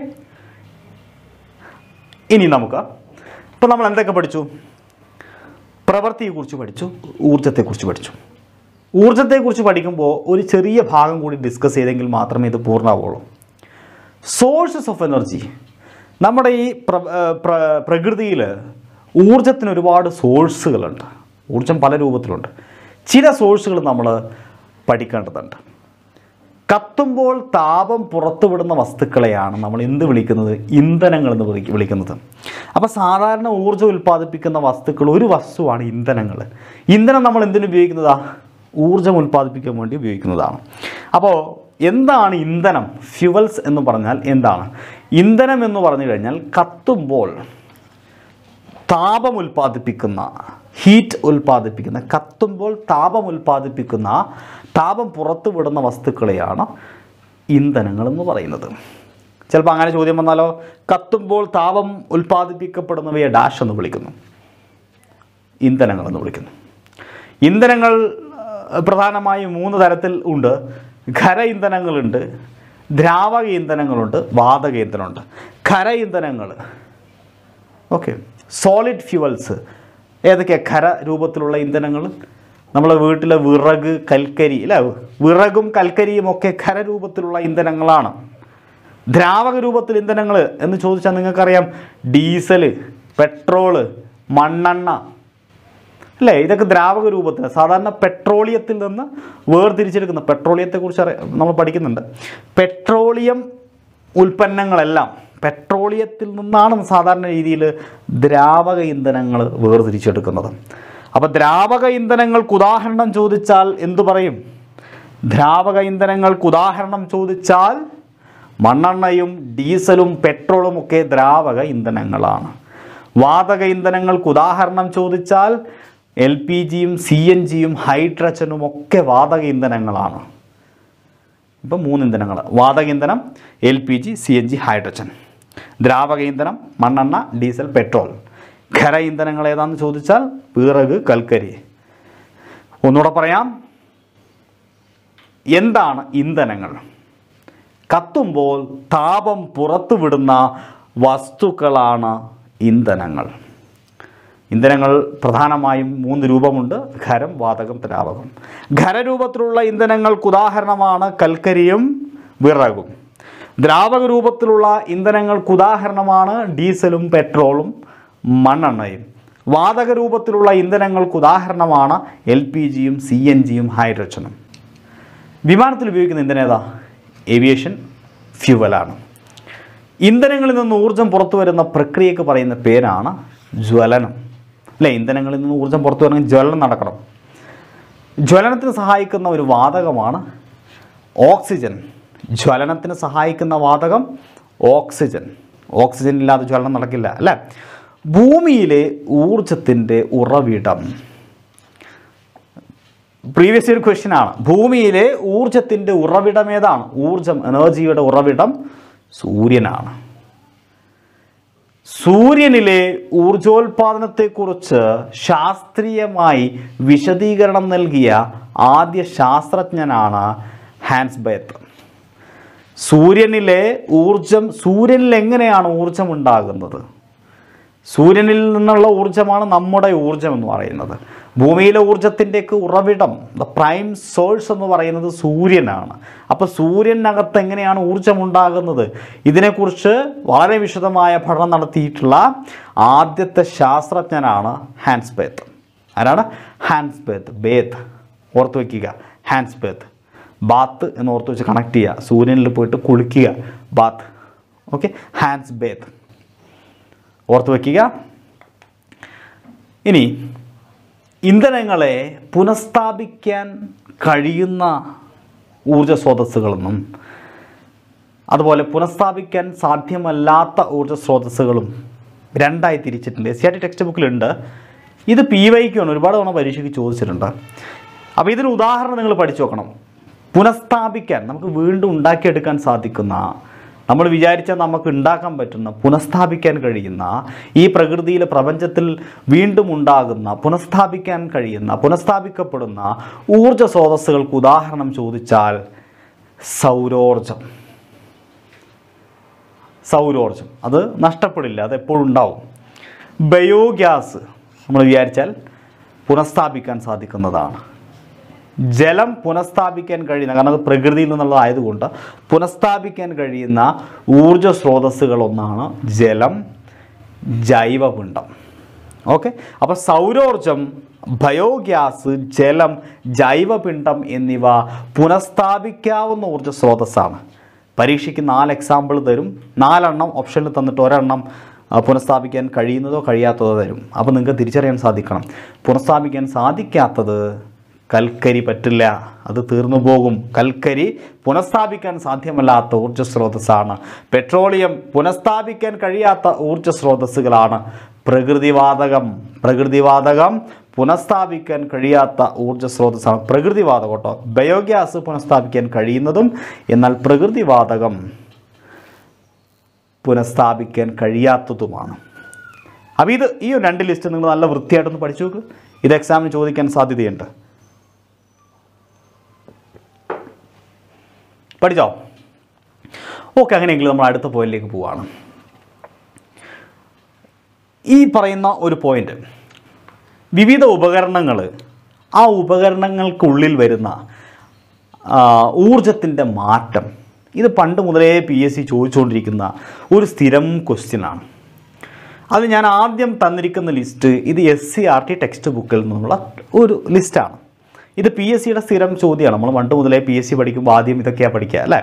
Speaker 1: ഇനി നമുക്ക് ഇപ്പോൾ നമ്മൾ എന്തൊക്കെ പഠിച്ചു പ്രവൃത്തിയെക്കുറിച്ച് പഠിച്ചു ഊർജത്തെക്കുറിച്ച് പഠിച്ചു ഊർജത്തെക്കുറിച്ച് പഠിക്കുമ്പോൾ ഒരു ചെറിയ ഭാഗം കൂടി ഡിസ്കസ് ചെയ്തെങ്കിൽ മാത്രമേ ഇത് പൂർണ്ണമാവുള്ളൂ സോഴ്സസ് ഓഫ് എനർജി നമ്മുടെ ഈ പ്ര പ്ര- പ്രകൃതിയിൽ ഊർജത്തിന് ഒരുപാട് സോഴ്സുകളുണ്ട് ഊർജം പല രൂപത്തിലുണ്ട് ചില സോഴ്സുകൾ നമ്മൾ പഠിക്കേണ്ടതുണ്ട് കത്തുമ്പോൾ താപം പുറത്തുവിടുന്ന വസ്തുക്കളെയാണ് നമ്മൾ എന്ത് വിളിക്കുന്നത് ഇന്ധനങ്ങൾ എന്ന് വിളി- വിളിക്കുന്നത് അപ്പോൾ സാധാരണ ഊർജ്ജം ഉൽപ്പാദിപ്പിക്കുന്ന വസ്തുക്കൾ ഒരു വസ്തുവാണ് ഇന്ധനങ്ങൾ ഇന്ധനം നമ്മൾ എന്തിനു ഉപയോഗിക്കുന്നതാ ഊർജ്ജം ഉൽപ്പാദിപ്പിക്കാൻ വേണ്ടി ഉപയോഗിക്കുന്നതാണ് അപ്പോൾ എന്താണ് ഇന്ധനം ഫ്യുവൽസ് എന്ന് പറഞ്ഞാൽ എന്താണ് ഇന്ധനം എന്ന് പറഞ്ഞു കഴിഞ്ഞാൽ കത്തുമ്പോൾ താപം ഉൽപ്പാദിപ്പിക്കുന്ന ഹീറ്റ് ഉൽപ്പാദിപ്പിക്കുന്ന കത്തുമ്പോൾ താപം ഉൽപ്പാദിപ്പിക്കുന്ന താപം പുറത്തുവിടുന്ന വസ്തുക്കളെയാണ് ഇന്ധനങ്ങൾ എന്ന് പറയുന്നത് ചിലപ്പോൾ അങ്ങനെ ചോദ്യം വന്നാലോ കത്തുമ്പോൾ താപം ഉൽപ്പാദിപ്പിക്കപ്പെടുന്നവയെ ഡാഷ് എന്ന് വിളിക്കുന്നു ഇന്ധനങ്ങൾ എന്ന് വിളിക്കുന്നു ഇന്ധനങ്ങൾ പ്രധാനമായും മൂന്ന് തരത്തിൽ ഉണ്ട് ഖര ഇന്ധനങ്ങളുണ്ട് ദ്രാവക ഇന്ധനങ്ങളുണ്ട് വാതക ഇന്ധനമുണ്ട് ഖര ഇന്ധനങ്ങൾ ഓക്കെ സോളിഡ് ഫ്യൂവൽസ് ഏതൊക്കെയാണ് ഖര രൂപത്തിലുള്ള ഇന്ധനങ്ങൾ നമ്മളെ വീട്ടിലെ വിറക് കൽക്കരി അല്ല വിറകും കൽക്കരിയും ഒക്കെ ഖര രൂപത്തിലുള്ള ഇന്ധനങ്ങളാണ് ദ്രാവക രൂപത്തിൽ ഇന്ധനങ്ങൾ എന്ന് ചോദിച്ചാൽ നിങ്ങൾക്കറിയാം ഡീസൽ പെട്രോള് മണ്ണെണ്ണ അല്ലേ ഇതൊക്കെ ദ്രാവക രൂപത്തിൽ സാധാരണ പെട്രോളിയത്തിൽ നിന്ന് വേർതിരിച്ചെടുക്കുന്ന പെട്രോളിയത്തെക്കുറിച്ച് അറിയ നമ്മൾ പഠിക്കുന്നുണ്ട് പെട്രോളിയം ഉൽപ്പന്നങ്ങളെല്ലാം പെട്രോളിയത്തിൽ നിന്നാണ് സാധാരണ രീതിയിൽ ദ്രാവക ഇന്ധനങ്ങൾ വേർതിരിച്ചെടുക്കുന്നത് അപ്പോൾ ദ്രാവക ഇന്ധനങ്ങൾക്ക് ഉദാഹരണം ചോദിച്ചാൽ എന്തു പറയും ദ്രാവക ഇന്ധനങ്ങൾക്ക് ഉദാഹരണം ചോദിച്ചാൽ മണ്ണെണ്ണയും ഡീസലും പെട്രോളും ഒക്കെ ദ്രാവക ഇന്ധനങ്ങളാണ് വാതക ഇന്ധനങ്ങൾക്ക് ഉദാഹരണം ചോദിച്ചാൽ എൽ പി ജിയും സി എൻ ജിയും ഹൈഡ്രജനും ഒക്കെ വാതക ഇന്ധനങ്ങളാണ് ഇപ്പം മൂന്ന് ഇന്ധനങ്ങൾ വാതക ഇന്ധനം L P G C N G hydrogen ദ്രാവക ഇന്ധനം മണ്ണെണ്ണ ഡീസൽ പെട്രോൾ ഖര ഇന്ധനങ്ങൾ ഏതാണെന്ന് ചോദിച്ചാൽ വിറക് കൽക്കരി ഒന്നുകൂടെ പറയാം എന്താണ് ഇന്ധനങ്ങൾ കത്തുമ്പോൾ താപം പുറത്തുവിടുന്ന വസ്തുക്കളാണ് ഇന്ധനങ്ങൾ ഇന്ധനങ്ങൾ പ്രധാനമായും മൂന്ന് രൂപമുണ്ട് ഖരം വാതകം ദ്രാവകം ഖരരൂപത്തിലുള്ള ഇന്ധനങ്ങൾക്ക് ഉദാഹരണമാണ് കൽക്കരിയും വിറകും ദ്രാവക രൂപത്തിലുള്ള ഇന്ധനങ്ങൾക്ക് ഉദാഹരണമാണ് ഡീസലും പെട്രോളും മണ്ണെണ്ണയും വാതക രൂപത്തിലുള്ള ഇന്ധനങ്ങൾക്ക് ഉദാഹരണമാണ് എൽ പി ജിയും സി എൻ ജിയും ഹൈഡ്രജനും വിമാനത്തിൽ ഉപയോഗിക്കുന്ന ഇന്ധനം ഏതാ ഏവിയേഷൻ ഫ്യൂവലാണ് ഇന്ധനങ്ങളിൽ നിന്ന് ഊർജം പുറത്തു വരുന്ന പ്രക്രിയക്ക് പറയുന്ന പേരാണ് ജ്വലനം അല്ലേ ഇന്ധനങ്ങളിൽ നിന്ന് ഊർജം പുറത്തു വരണമെങ്കിൽ ജ്വലനം നടക്കണം ജ്വലനത്തിന് സഹായിക്കുന്ന ഒരു വാതകമാണ് ഓക്സിജൻ ജ്വലനത്തിന് സഹായിക്കുന്ന വാതകം ഓക്സിജൻ ഓക്സിജൻ ഇല്ലാതെ ജ്വലനം നടക്കില്ല അല്ലേ ഭൂമിയിലെ ഊർജത്തിൻ്റെ ഉറവിടം പ്രീവിയസ് ഒരു ക്വസ്റ്റ്യൻ ആണ് ഭൂമിയിലെ ഊർജത്തിൻ്റെ ഉറവിടം ഏതാണ് ഊർജം എനർജിയുടെ ഉറവിടം സൂര്യനാണ് സൂര്യനിലെ ഊർജോൽപാദനത്തെക്കുറിച്ച് ശാസ്ത്രീയമായി വിശദീകരണം നൽകിയ ആദ്യ ശാസ്ത്രജ്ഞനാണ് ഹാൻസ് ബേത്ത് സൂര്യനിലെ ഊർജം സൂര്യനിൽ എങ്ങനെയാണ് ഊർജം ഉണ്ടാകുന്നത് സൂര്യനിൽ നിന്നുള്ള ഊർജ്ജമാണ് നമ്മുടെ ഊർജ്ജം എന്ന് പറയുന്നത് ഭൂമിയിലെ ഊർജത്തിൻ്റെയൊക്കെ ഉറവിടം ദ പ്രൈം സോഴ്സ് എന്ന് പറയുന്നത് സൂര്യനാണ് അപ്പോൾ സൂര്യനകത്ത് എങ്ങനെയാണ് ഊർജം ഉണ്ടാകുന്നത് ഇതിനെക്കുറിച്ച് വളരെ വിശദമായ പഠനം നടത്തിയിട്ടുള്ള ആദ്യത്തെ ശാസ്ത്രജ്ഞനാണ് ഹാൻസ് ബേത്ത് ആരാണ് ഹാൻസ് ബേത്ത് ബേത്ത് ഓർത്ത് വയ്ക്കുക ഹാൻസ് ബേത്ത് ബാത്ത് എന്ന് ഓർത്ത് വെച്ച് കണക്ട് ചെയ്യുക സൂര്യനിൽ പോയിട്ട് കുളിക്കുക ബാത്ത് ഓക്കെ ഹാൻസ് ബേത്ത് ഓർത്ത് വയ്ക്കുക ഇനി ഇന്ധനങ്ങളെ പുനഃസ്ഥാപിക്കാൻ കഴിയുന്ന ഊർജ സ്രോതസ്സുകളെന്നും അതുപോലെ പുനഃസ്ഥാപിക്കാൻ സാധ്യമല്ലാത്ത ഊർജ സ്രോതസ്സുകളും രണ്ടായി തിരിച്ചിട്ടുണ്ട് S C R T text ബുക്കിലുണ്ട് ഇത് പി വൈക്കാണ് ഒരുപാട് തവണ പരീക്ഷയ്ക്ക് ചോദിച്ചിട്ടുണ്ട് അപ്പോൾ ഇതിന് ഉദാഹരണം നിങ്ങൾ പഠിച്ചു നോക്കണം പുനഃസ്ഥാപിക്കാൻ നമുക്ക് വീണ്ടും ഉണ്ടാക്കിയെടുക്കാൻ സാധിക്കുന്ന നമ്മൾ വിചാരിച്ചാൽ നമുക്ക് ഉണ്ടാക്കാൻ പറ്റുന്ന പുനഃസ്ഥാപിക്കാൻ കഴിയുന്ന ഈ പ്രകൃതിയിലെ പ്രപഞ്ചത്തിൽ വീണ്ടും ഉണ്ടാകുന്ന പുനഃസ്ഥാപിക്കാൻ കഴിയുന്ന പുനഃസ്ഥാപിക്കപ്പെടുന്ന ഊർജ സ്രോതസ്സുകൾക്ക് ഉദാഹരണം ചോദിച്ചാൽ സൗരോർജം സൗരോർജം അത് നഷ്ടപ്പെടില്ല അത് എപ്പോഴും ഉണ്ടാവും ബയോഗ്യാസ് നമ്മൾ വിചാരിച്ചാൽ പുനഃസ്ഥാപിക്കാൻ സാധിക്കുന്നതാണ് ജലം പുനഃസ്ഥാപിക്കാൻ കഴിയുന്ന കാരണം അത് പ്രകൃതിയിൽ നിന്നുള്ളതായതുകൊണ്ട് പുനഃസ്ഥാപിക്കാൻ കഴിയുന്ന ഊർജ സ്രോതസ്സുകളൊന്നാണ് ജലം ജൈവപിണ്ഡം ഓക്കെ അപ്പോൾ സൗരോർജം ബയോഗ്യാസ് ജലം ജൈവപിണ്ഡം എന്നിവ പുനഃസ്ഥാപിക്കാവുന്ന ഊർജ സ്രോതസ്സാണ് പരീക്ഷയ്ക്ക് നാല് എക്സാമ്പിൾ തരും നാലെണ്ണം ഓപ്ഷനിൽ തന്നിട്ട് ഒരെണ്ണം ആ, പുനഃസ്ഥാപിക്കാൻ കഴിയുന്നതോ കഴിയാത്തതോ തരും അപ്പോൾ നിങ്ങൾക്ക് തിരിച്ചറിയാൻ സാധിക്കണം പുനഃസ്ഥാപിക്കാൻ സാധിക്കാത്തത് കൽക്കരി പറ്റില്ല അത് തീർന്നു പോകും കൽക്കരി പുനഃസ്ഥാപിക്കാൻ സാധ്യമല്ലാത്ത ഊർജ്ജ സ്രോതസ്സാണ് പെട്രോളിയം പുനഃസ്ഥാപിക്കാൻ കഴിയാത്ത ഊർജ്ജ സ്രോതസ്സുകളാണ് പ്രകൃതിവാതകം പ്രകൃതിവാതകം പുനഃസ്ഥാപിക്കാൻ കഴിയാത്ത ഊർജ്ജ സ്രോതസ്സാണ് പ്രകൃതിവാതകം കേട്ടോ ബയോഗ്യാസ് പുനഃസ്ഥാപിക്കാൻ കഴിയുന്നതും എന്നാൽ പ്രകൃതിവാതകം പുനഃസ്ഥാപിക്കാൻ കഴിയാത്തതുമാണ് അപ്പോൾ ഇത് ഈ ഒരു രണ്ട് ലിസ്റ്റ് നിങ്ങൾ നല്ല വൃത്തിയായിട്ടൊന്ന് പഠിച്ചു നോക്ക് ഇത് എക്സാമിന് ചോദിക്കാൻ സാധ്യതയുണ്ട് പഠിച്ചോ ഓക്കെ അങ്ങനെയെങ്കിൽ നമ്മൾ അടുത്ത പോയിന്റിലേക്ക് പോവാണ് ഈ പറയുന്ന ഒരു പോയിന്റ് വിവിധ ഉപകരണങ്ങൾ ആ ഉപകരണങ്ങൾക്കുള്ളിൽ വരുന്ന ഊർജത്തിൻ്റെ മാറ്റം ഇത് പണ്ട് മുതലേ പി എസ് സി ചോദിച്ചുകൊണ്ടിരിക്കുന്ന ഒരു സ്ഥിരം ക്വസ്റ്റ്യനാണ് അത് ഞാൻ ആദ്യം തന്നിരിക്കുന്ന ലിസ്റ്റ് ഇത് S C R T text ബുക്കിൽ നിന്നുള്ള ഒരു ലിസ്റ്റാണ് ഇത് പി എസ് സിയുടെ സ്ഥിരം ചോദ്യമാണ് നമ്മൾ പണ്ട് മുതലേ പി എസ് സി പഠിക്കുമ്പോൾ ആദ്യം ഇതൊക്കെയാണ് പഠിക്കുക അല്ലേ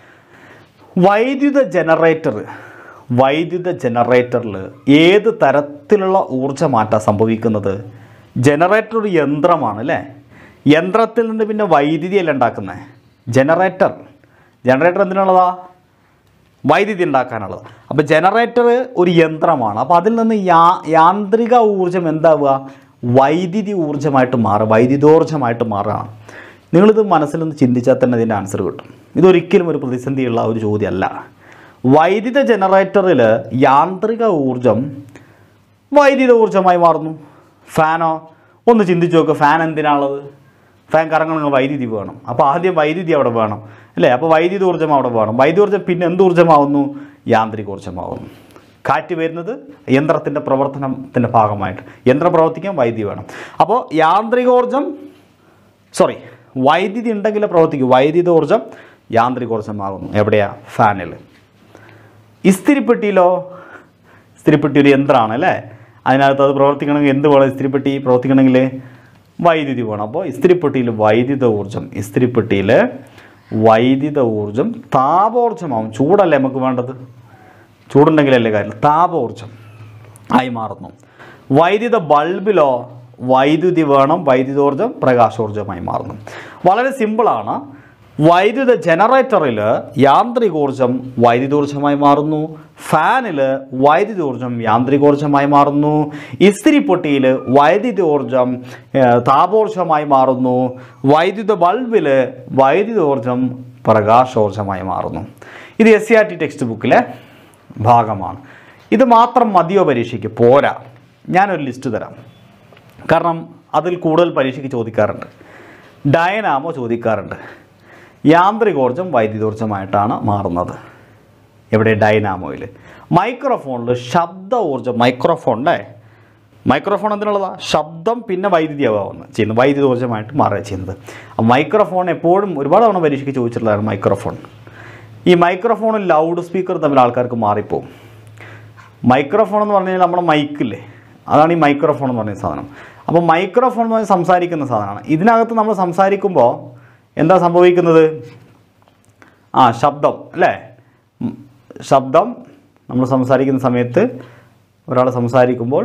Speaker 1: വൈദ്യുത ജനറേറ്റർ വൈദ്യുത ജനറേറ്ററിൽ ഏത് തരത്തിലുള്ള ഊർജ്ജമാറ്റാണ് സംഭവിക്കുന്നത് ജനറേറ്റർ ഒരു യന്ത്രമാണ് അല്ലേ യന്ത്രത്തിൽ നിന്ന് പിന്നെ വൈദ്യുതിയല്ല ഉണ്ടാക്കുന്നത് ജനറേറ്റർ ജനറേറ്റർ എന്തിനുള്ളതാ വൈദ്യുതി ഉണ്ടാക്കാനുള്ളത് അപ്പോൾ ജനറേറ്റർ ഒരു യന്ത്രമാണ് അപ്പോൾ അതിൽ നിന്ന് യാ യാന്ത്രിക ഊർജം എന്താവുക വൈദ്യുതി ഊർജ്ജമായിട്ട് മാറുക വൈദ്യുതോർജ്ജമായിട്ട് മാറുകയാണ് നിങ്ങളിത് മനസ്സിൽ നിന്ന് ചിന്തിച്ചാൽ തന്നെ ഇതിൻ്റെ ആൻസർ കിട്ടും ഇതൊരിക്കലും ഒരു പ്രതിസന്ധിയുള്ള ഒരു ചോദ്യമല്ല വൈദ്യുത ജനറേറ്ററിൽ യാന്ത്രിക ഊർജം വൈദ്യുത ഊർജ്ജമായി മാറുന്നു ഫാനോ ഒന്ന് ചിന്തിച്ച് നോക്കുക ഫാൻ എന്തിനാണുള്ളത് ഫാൻ കറങ്ങണമെങ്കിൽ വൈദ്യുതി വേണം അപ്പോൾ ആദ്യം വൈദ്യുതി അവിടെ വേണം അല്ലേ അപ്പോൾ വൈദ്യുത ഊർജ്ജം അവിടെ വേണം വൈദ്യുത ഊർജ്ജം പിന്നെ എന്ത് ഊർജ്ജമാവുന്നു യാന്ത്രിക ഊർജ്ജമാവുന്നു കാറ്റ് വരുന്നത് യന്ത്രത്തിൻ്റെ പ്രവർത്തനത്തിൻ്റെ ഭാഗമായിട്ട് യന്ത്രം പ്രവർത്തിക്കാൻ വൈദ്യുതി വേണം അപ്പോൾ യാന്ത്രികോർജ്ജം സോറി വൈദ്യുതി ഉണ്ടെങ്കിലേ പ്രവർത്തിക്കൂ വൈദ്യുത ഊർജ്ജം യാന്ത്രികോർജ്ജമാകുന്നു എവിടെയാ ഫാനിൽ ഇസ്തിരിപ്പെട്ടിയിലോ ഇസ്തിരിപ്പെട്ടി ഒരു യന്ത്രമാണ് അല്ലേ അതിനകത്ത് അത് പ്രവർത്തിക്കണമെങ്കിൽ എന്ത് വേണം ഇസ്തിരിപ്പെട്ടി പ്രവർത്തിക്കണമെങ്കിൽ വൈദ്യുതി വേണം അപ്പോൾ ഇസ്തിരിപ്പെട്ടിയിൽ വൈദ്യുത ഊർജ്ജം ഇസ്തിരിപ്പെട്ടിയിൽ വൈദ്യുത ഊർജ്ജം താപോർജ്ജമാവും ചൂടല്ലേ നമുക്ക് വേണ്ടത് ചൂടുണ്ടെങ്കിലല്ലേ കാര്യം താപോർജ്ജം ആയി മാറുന്നു വൈദ്യുത ബൾബിലോ വൈദ്യുതി വേണം വൈദ്യുതോർജ്ജം പ്രകാശോർജ്ജമായി മാറുന്നു വളരെ സിമ്പിളാണ് വൈദ്യുത ജനറേറ്ററിൽ യാന്ത്രികോർജ്ജം വൈദ്യുതോർജ്ജമായി മാറുന്നു ഫാനിൽ വൈദ്യുതോർജ്ജം യാന്ത്രികോർജ്ജമായി മാറുന്നു ഇസ്തിരിപ്പൊട്ടിയിൽ വൈദ്യുതോർജ്ജം ഏഹ്, താപോർജ്ജമായി മാറുന്നു വൈദ്യുത ബൾബിൽ വൈദ്യുതോർജ്ജം പ്രകാശോർജ്ജമായി മാറുന്നു ഇത് S C R T text ബുക്കിലെ ഭാഗമാണ് ഇത് മാത്രം മതിയോ പരീക്ഷയ്ക്ക് പോരാ ഞാനൊരു ലിസ്റ്റ് തരാം കാരണം അതിൽ കൂടുതൽ പരീക്ഷയ്ക്ക് ചോദിക്കാറുണ്ട് ഡയനാമോ ചോദിക്കാറുണ്ട് യാന്ത്രികോർജ്ജം വൈദ്യുതോർജ്ജമായിട്ടാണ് മാറുന്നത് എവിടെ ഡൈനാമോയിൽ മൈക്രോഫോണിൽ ശബ്ദ ഊർജ്ജം മൈക്രോഫോൺ അല്ലേ മൈക്രോഫോൺ എന്തിനുള്ളതാ ശബ്ദം പിന്നെ വൈദ്യുതിയാവുന്നു ചെയ്യുന്നത് വൈദ്യുതോർജ്ജമായിട്ട് മാറുക ചെയ്യുന്നത് ആ മൈക്രോഫോൺ എപ്പോഴും ഒരുപാട് തവണ പരീക്ഷയ്ക്ക് ചോദിച്ചിട്ടുള്ളതാണ് മൈക്രോഫോൺ ഈ മൈക്രോഫോണും ലൗഡ് സ്പീക്കറും തമ്മിൽ ആൾക്കാർക്ക് മാറിപ്പോവും മൈക്രോഫോൺ എന്ന് പറഞ്ഞു കഴിഞ്ഞാൽ നമ്മുടെ മൈക്കില്ലേ അതാണ് ഈ മൈക്രോഫോൺ എന്ന് പറഞ്ഞ സാധനം അപ്പോൾ മൈക്രോഫോൺ എന്ന് പറഞ്ഞാൽ സംസാരിക്കുന്ന സാധനമാണ് ഇതിനകത്ത് നമ്മൾ സംസാരിക്കുമ്പോൾ എന്താ സംഭവിക്കുന്നത് ആ ശബ്ദം അല്ലേ ഉം, ശബ്ദം നമ്മൾ സംസാരിക്കുന്ന സമയത്ത് ഒരാൾ സംസാരിക്കുമ്പോൾ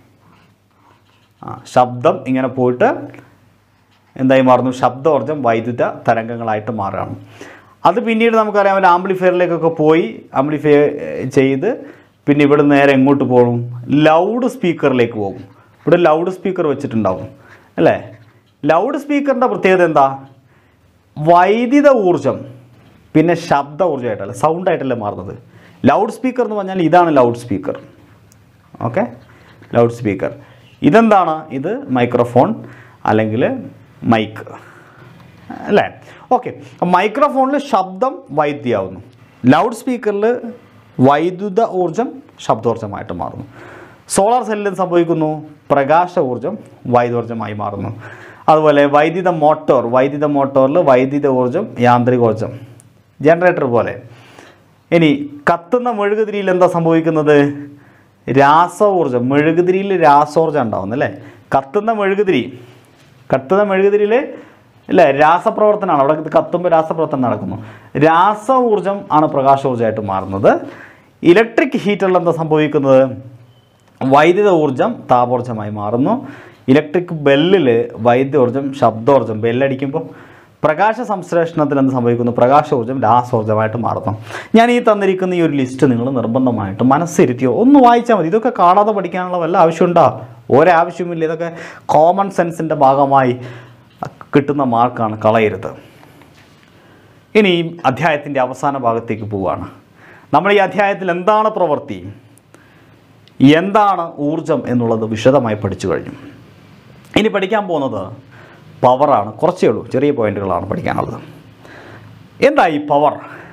Speaker 1: ആ ശബ്ദം ഇങ്ങനെ പോയിട്ട് എന്തായി മാറുന്നു ശബ്ദോർജ്ജം വൈദ്യുത തരംഗങ്ങളായിട്ട് മാറുകയാണ് അത് പിന്നീട് നമുക്കറിയാം ഒരു ആംപ്ലിഫയറിലേക്കൊക്കെ പോയി ആംപ്ലിഫൈ ചെയ്ത് പിന്നെ ഇവിടെ നേരെ എങ്ങോട്ട് പോകും ലൗഡ് സ്പീക്കറിലേക്ക് പോകും ഇവിടെ ലൗഡ് സ്പീക്കർ വെച്ചിട്ടുണ്ടാവും അല്ലേ ലൗഡ് സ്പീക്കറിൻ്റെ പ്രത്യേകത എന്താ വൈദ്യുത ഊർജം പിന്നെ ശബ്ദ ഊർജ്ജമായിട്ടല്ല സൗണ്ടായിട്ടല്ലേ മാറുന്നത് ലൗഡ് സ്പീക്കർ എന്ന് പറഞ്ഞാൽ ഇതാണ് loud speaker okay loud speaker ഇതെന്താണ് ഇത് മൈക്രോഫോൺ അല്ലെങ്കിൽ മൈക്ക് അല്ലേ ഓക്കെ മൈക്രോഫോണിൽ ശബ്ദം വൈദ്യുതിയാവുന്നു ലൗഡ് സ്പീക്കറിൽ വൈദ്യുത ഊർജം ശബ്ദോർജ്ജമായിട്ട് മാറുന്നു സോളാർ സെല്ലിൽ സംഭവിക്കുന്നു പ്രകാശ ഊർജം വൈദ്യോർജ്ജമായി മാറുന്നു അതുപോലെ വൈദ്യുത മോട്ടോർ വൈദ്യുത മോട്ടോറിൽ വൈദ്യുത ഊർജം യാന്ത്രികോർജം ജനറേറ്റർ പോലെ ഇനി കത്തുന്ന മെഴുകുതിരിയിൽ എന്താ സംഭവിക്കുന്നത് രാസോർജം മെഴുകുതിരിയിൽ രാസോർജം ഉണ്ടാവുന്നു അല്ലേ കത്തുന്ന മെഴുകുതിരി കത്തുന്ന മെഴുകുതിരിയിൽ അല്ലേ രാസപ്രവർത്തനമാണ് അവിടെ ഇത് കത്തുമ്പോൾ രാസപ്രവർത്തനം നടക്കുന്നു രാസ ഊർജം ആണ് പ്രകാശോർജ്ജമായിട്ട് മാറുന്നത് ഇലക്ട്രിക് ഹീറ്ററിൽ എന്താ സംഭവിക്കുന്നത് വൈദ്യുത ഊർജം താപോർജ്ജമായി മാറുന്നു ഇലക്ട്രിക് ബെല്ലിൽ വൈദ്യോർജം ശബ്ദോർജം ബെല്ലടിക്കുമ്പോൾ പ്രകാശ സംശ്ലേഷണത്തിൽ എന്ത് സംഭവിക്കുന്നു പ്രകാശോർജം രാസോർജമായിട്ട് മാറുന്നു ഞാൻ ഈ തന്നിരിക്കുന്ന ഈ ഒരു ലിസ്റ്റ് നിങ്ങൾ നിർബന്ധമായിട്ട് മനസ്സിരുത്തിയോ ഒന്ന് വായിച്ചാൽ മതി ഇതൊക്കെ കാണാതെ പഠിക്കാനുള്ള വല്ല ആവശ്യമുണ്ടോ ഒരാവശ്യമില്ല ഇതൊക്കെ കോമൺ സെൻസിൻ്റെ ഭാഗമായി കിട്ടുന്ന മാർക്കാണ് കളയരുത് ഇനി ഈ അധ്യായത്തിൻ്റെ അവസാന ഭാഗത്തേക്ക് പോവുകയാണ് നമ്മൾ ഈ അധ്യായത്തിൽ എന്താണ് പ്രവൃത്തി എന്താണ് ഊർജം എന്നുള്ളത് വിശദമായി പഠിച്ചു കഴിഞ്ഞു ഇനി പഠിക്കാൻ പോകുന്നത് പവറാണ് കുറച്ചേ ഉള്ളൂ ചെറിയ പോയിന്റുകളാണ് പഠിക്കാനുള്ളത് എന്താ ഈ പവർ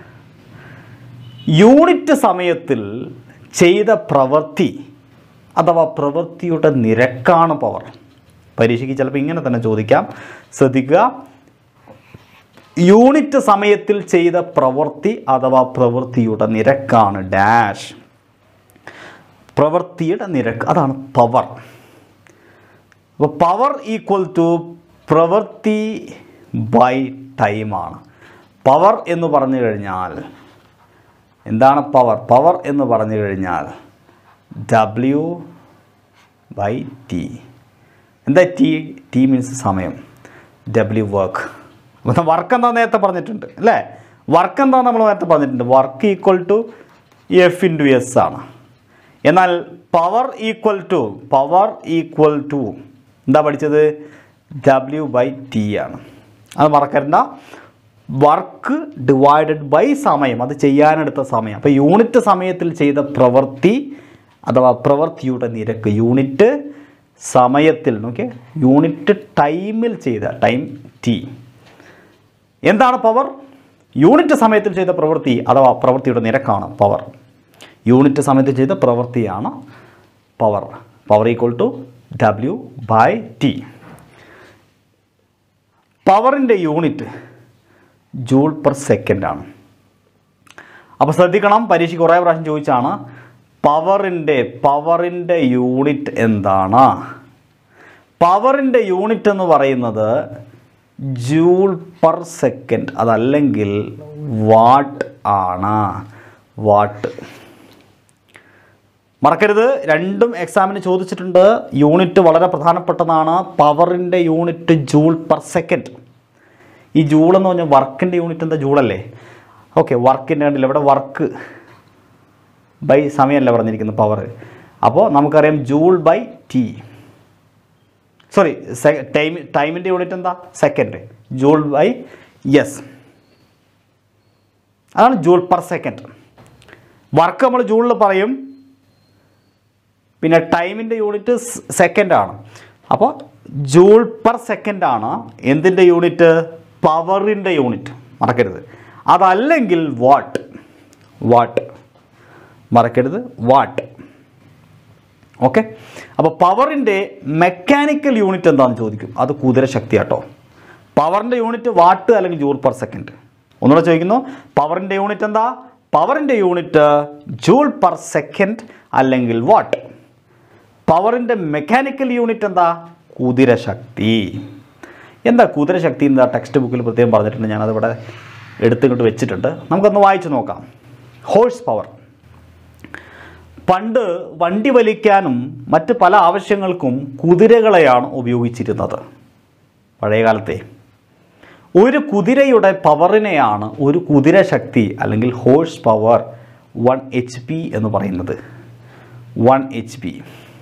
Speaker 1: യൂണിറ്റ് സമയത്തിൽ ചെയ്ത പ്രവൃത്തി അഥവാ പ്രവൃത്തിയുടെ നിരക്കാണ് പവർ പരീക്ഷയ്ക്ക് ചിലപ്പോൾ ഇങ്ങനെ തന്നെ ചോദിക്കാം ശ്രദ്ധിക്കുക യൂണിറ്റ് സമയത്തിൽ ചെയ്ത പ്രവൃത്തി അഥവാ പ്രവൃത്തിയുടെ നിരക്കാണ് ഡാഷ് പ്രവൃത്തിയുടെ നിരക്ക് അതാണ് പവർ അപ്പോൾ പവർ ഈക്വൽ ടു പ്രവൃത്തി ബൈ ടൈമാണ് പവർ എന്ന് പറഞ്ഞു കഴിഞ്ഞാൽ എന്താണ് പവർ പവർ എന്ന് പറഞ്ഞു കഴിഞ്ഞാൽ ഡബ്ല്യു ബൈ ടി എന്താ ടി ടി മീൻസ് സമയം ഡബ്ല്യു വർക്ക് അപ്പം വർക്ക് എന്താ നേരത്തെ പറഞ്ഞിട്ടുണ്ട് അല്ലേ വർക്ക് എന്താ നമ്മൾ നേരത്തെ പറഞ്ഞിട്ടുണ്ട് work equal to F into S ആണ് എന്നാൽ power equal to power equal to എന്താ പഠിച്ചത് ഡബ്ല്യു ബൈ ടി ആണ് അത് മറക്കണ്ട വർക്ക് ഡിവൈഡഡ് ബൈ സമയം അത് ചെയ്യാനെടുത്ത സമയം അപ്പോൾ യൂണിറ്റ് സമയത്തിൽ ചെയ്ത പ്രവൃത്തി അഥവാ പ്രവൃത്തിയുടെ നിരക്ക് യൂണിറ്റ് സമയത്തിൽ നോക്കിയേ യൂണിറ്റ് ടൈമിൽ ചെയ്ത ടൈം ടി എന്താണ് പവർ യൂണിറ്റ് സമയത്തിൽ ചെയ്ത പ്രവൃത്തി അഥവാ പ്രവൃത്തിയുടെ നിരക്കാണ് പവർ യൂണിറ്റ് സമയത്തിൽ ചെയ്ത പ്രവൃത്തിയാണ് power power equal to W by T പവറിൻ്റെ യൂണിറ്റ് ജൂൾ പെർ സെക്കൻഡ് ആണ് അപ്പോൾ ശ്രദ്ധിക്കണം പരീക്ഷയ്ക്ക് കുറേ പ്രാവശ്യം ചോദിച്ചാണ് പവറിൻ്റെ പവറിൻ്റെ യൂണിറ്റ് എന്താണ് പവറിൻ്റെ യൂണിറ്റ് എന്ന് പറയുന്നത് ജൂൾ പെർ സെക്കൻഡ് അതല്ലെങ്കിൽ വാട്ട് ആണ് വാട്ട് മറക്കരുത് രണ്ടും എക്സാമിന് ചോദിച്ചിട്ടുണ്ട് യൂണിറ്റ് വളരെ പ്രധാനപ്പെട്ടതാണ് പവറിൻ്റെ യൂണിറ്റ് ജൂൾ പെർ സെക്കൻഡ് ഈ ജൂൾ എന്ന് പറഞ്ഞാൽ വർക്കിൻ്റെ യൂണിറ്റ് എന്താ ജൂളല്ലേ ഓക്കെ വർക്കിൻ്റെ കണ്ടില്ല ഇവിടെ വർക്ക് ബൈ സമയമല്ല പറഞ്ഞിരിക്കുന്നത് പവർ അപ്പോൾ നമുക്കറിയാം joule by T sorry time ടൈമിൻ്റെ യൂണിറ്റ് എന്താ സെക്കൻഡ് ജൂൾ ബൈ യെസ് അതാണ് ജൂൾ പെർ സെക്കൻഡ് വർക്ക് നമ്മൾ ജൂളിൽ പറയും പിന്നെ ടൈമിൻ്റെ യൂണിറ്റ് സെക്കൻഡാണ് അപ്പോൾ ജൂൾ പെർ സെക്കൻഡാണ് എന്തിൻ്റെ യൂണിറ്റ് പവറിൻ്റെ യൂണിറ്റ് മറക്കരുത് അതല്ലെങ്കിൽ വാട്ട് വാട്ട് മറക്കരുത് വാട്ട് ഓക്കെ അപ്പോൾ പവറിൻ്റെ മെക്കാനിക്കൽ യൂണിറ്റ് എന്താണെന്ന് ചോദിക്കും അത് കുതിരശക്തി കേട്ടോ പവറിൻ്റെ യൂണിറ്റ് വാട്ട് അല്ലെങ്കിൽ ജൂൾ പെർ സെക്കൻഡ് ഒന്നുകൂടെ ചോദിക്കുന്നു പവറിൻ്റെ യൂണിറ്റ് എന്താ പവറിൻ്റെ യൂണിറ്റ് ജൂൾ പെർ സെക്കൻഡ് അല്ലെങ്കിൽ വാട്ട് പവറിൻ്റെ മെക്കാനിക്കൽ യൂണിറ്റ് എന്താ കുതിരശക്തി എന്താ കുതിരശക്തി എന്താ ടെക്സ്റ്റ് ബുക്കിൽ പ്രത്യേകം പറഞ്ഞിട്ടുണ്ട് ഞാനതിവിടെ എടുത്തിങ്ങോട്ട് വെച്ചിട്ടുണ്ട് നമുക്കൊന്ന് വായിച്ചു നോക്കാം ഹോഴ്സ് പവർ പണ്ട് വണ്ടി വലിക്കാനും മറ്റ് പല ആവശ്യങ്ങൾക്കും കുതിരകളെയാണ് ഉപയോഗിച്ചിരുന്നത് പഴയകാലത്തെ ഒരു കുതിരയുടെ പവറിനെയാണ് ഒരു കുതിരശക്തി അല്ലെങ്കിൽ horse power one H P എന്ന് പറയുന്നത് one H P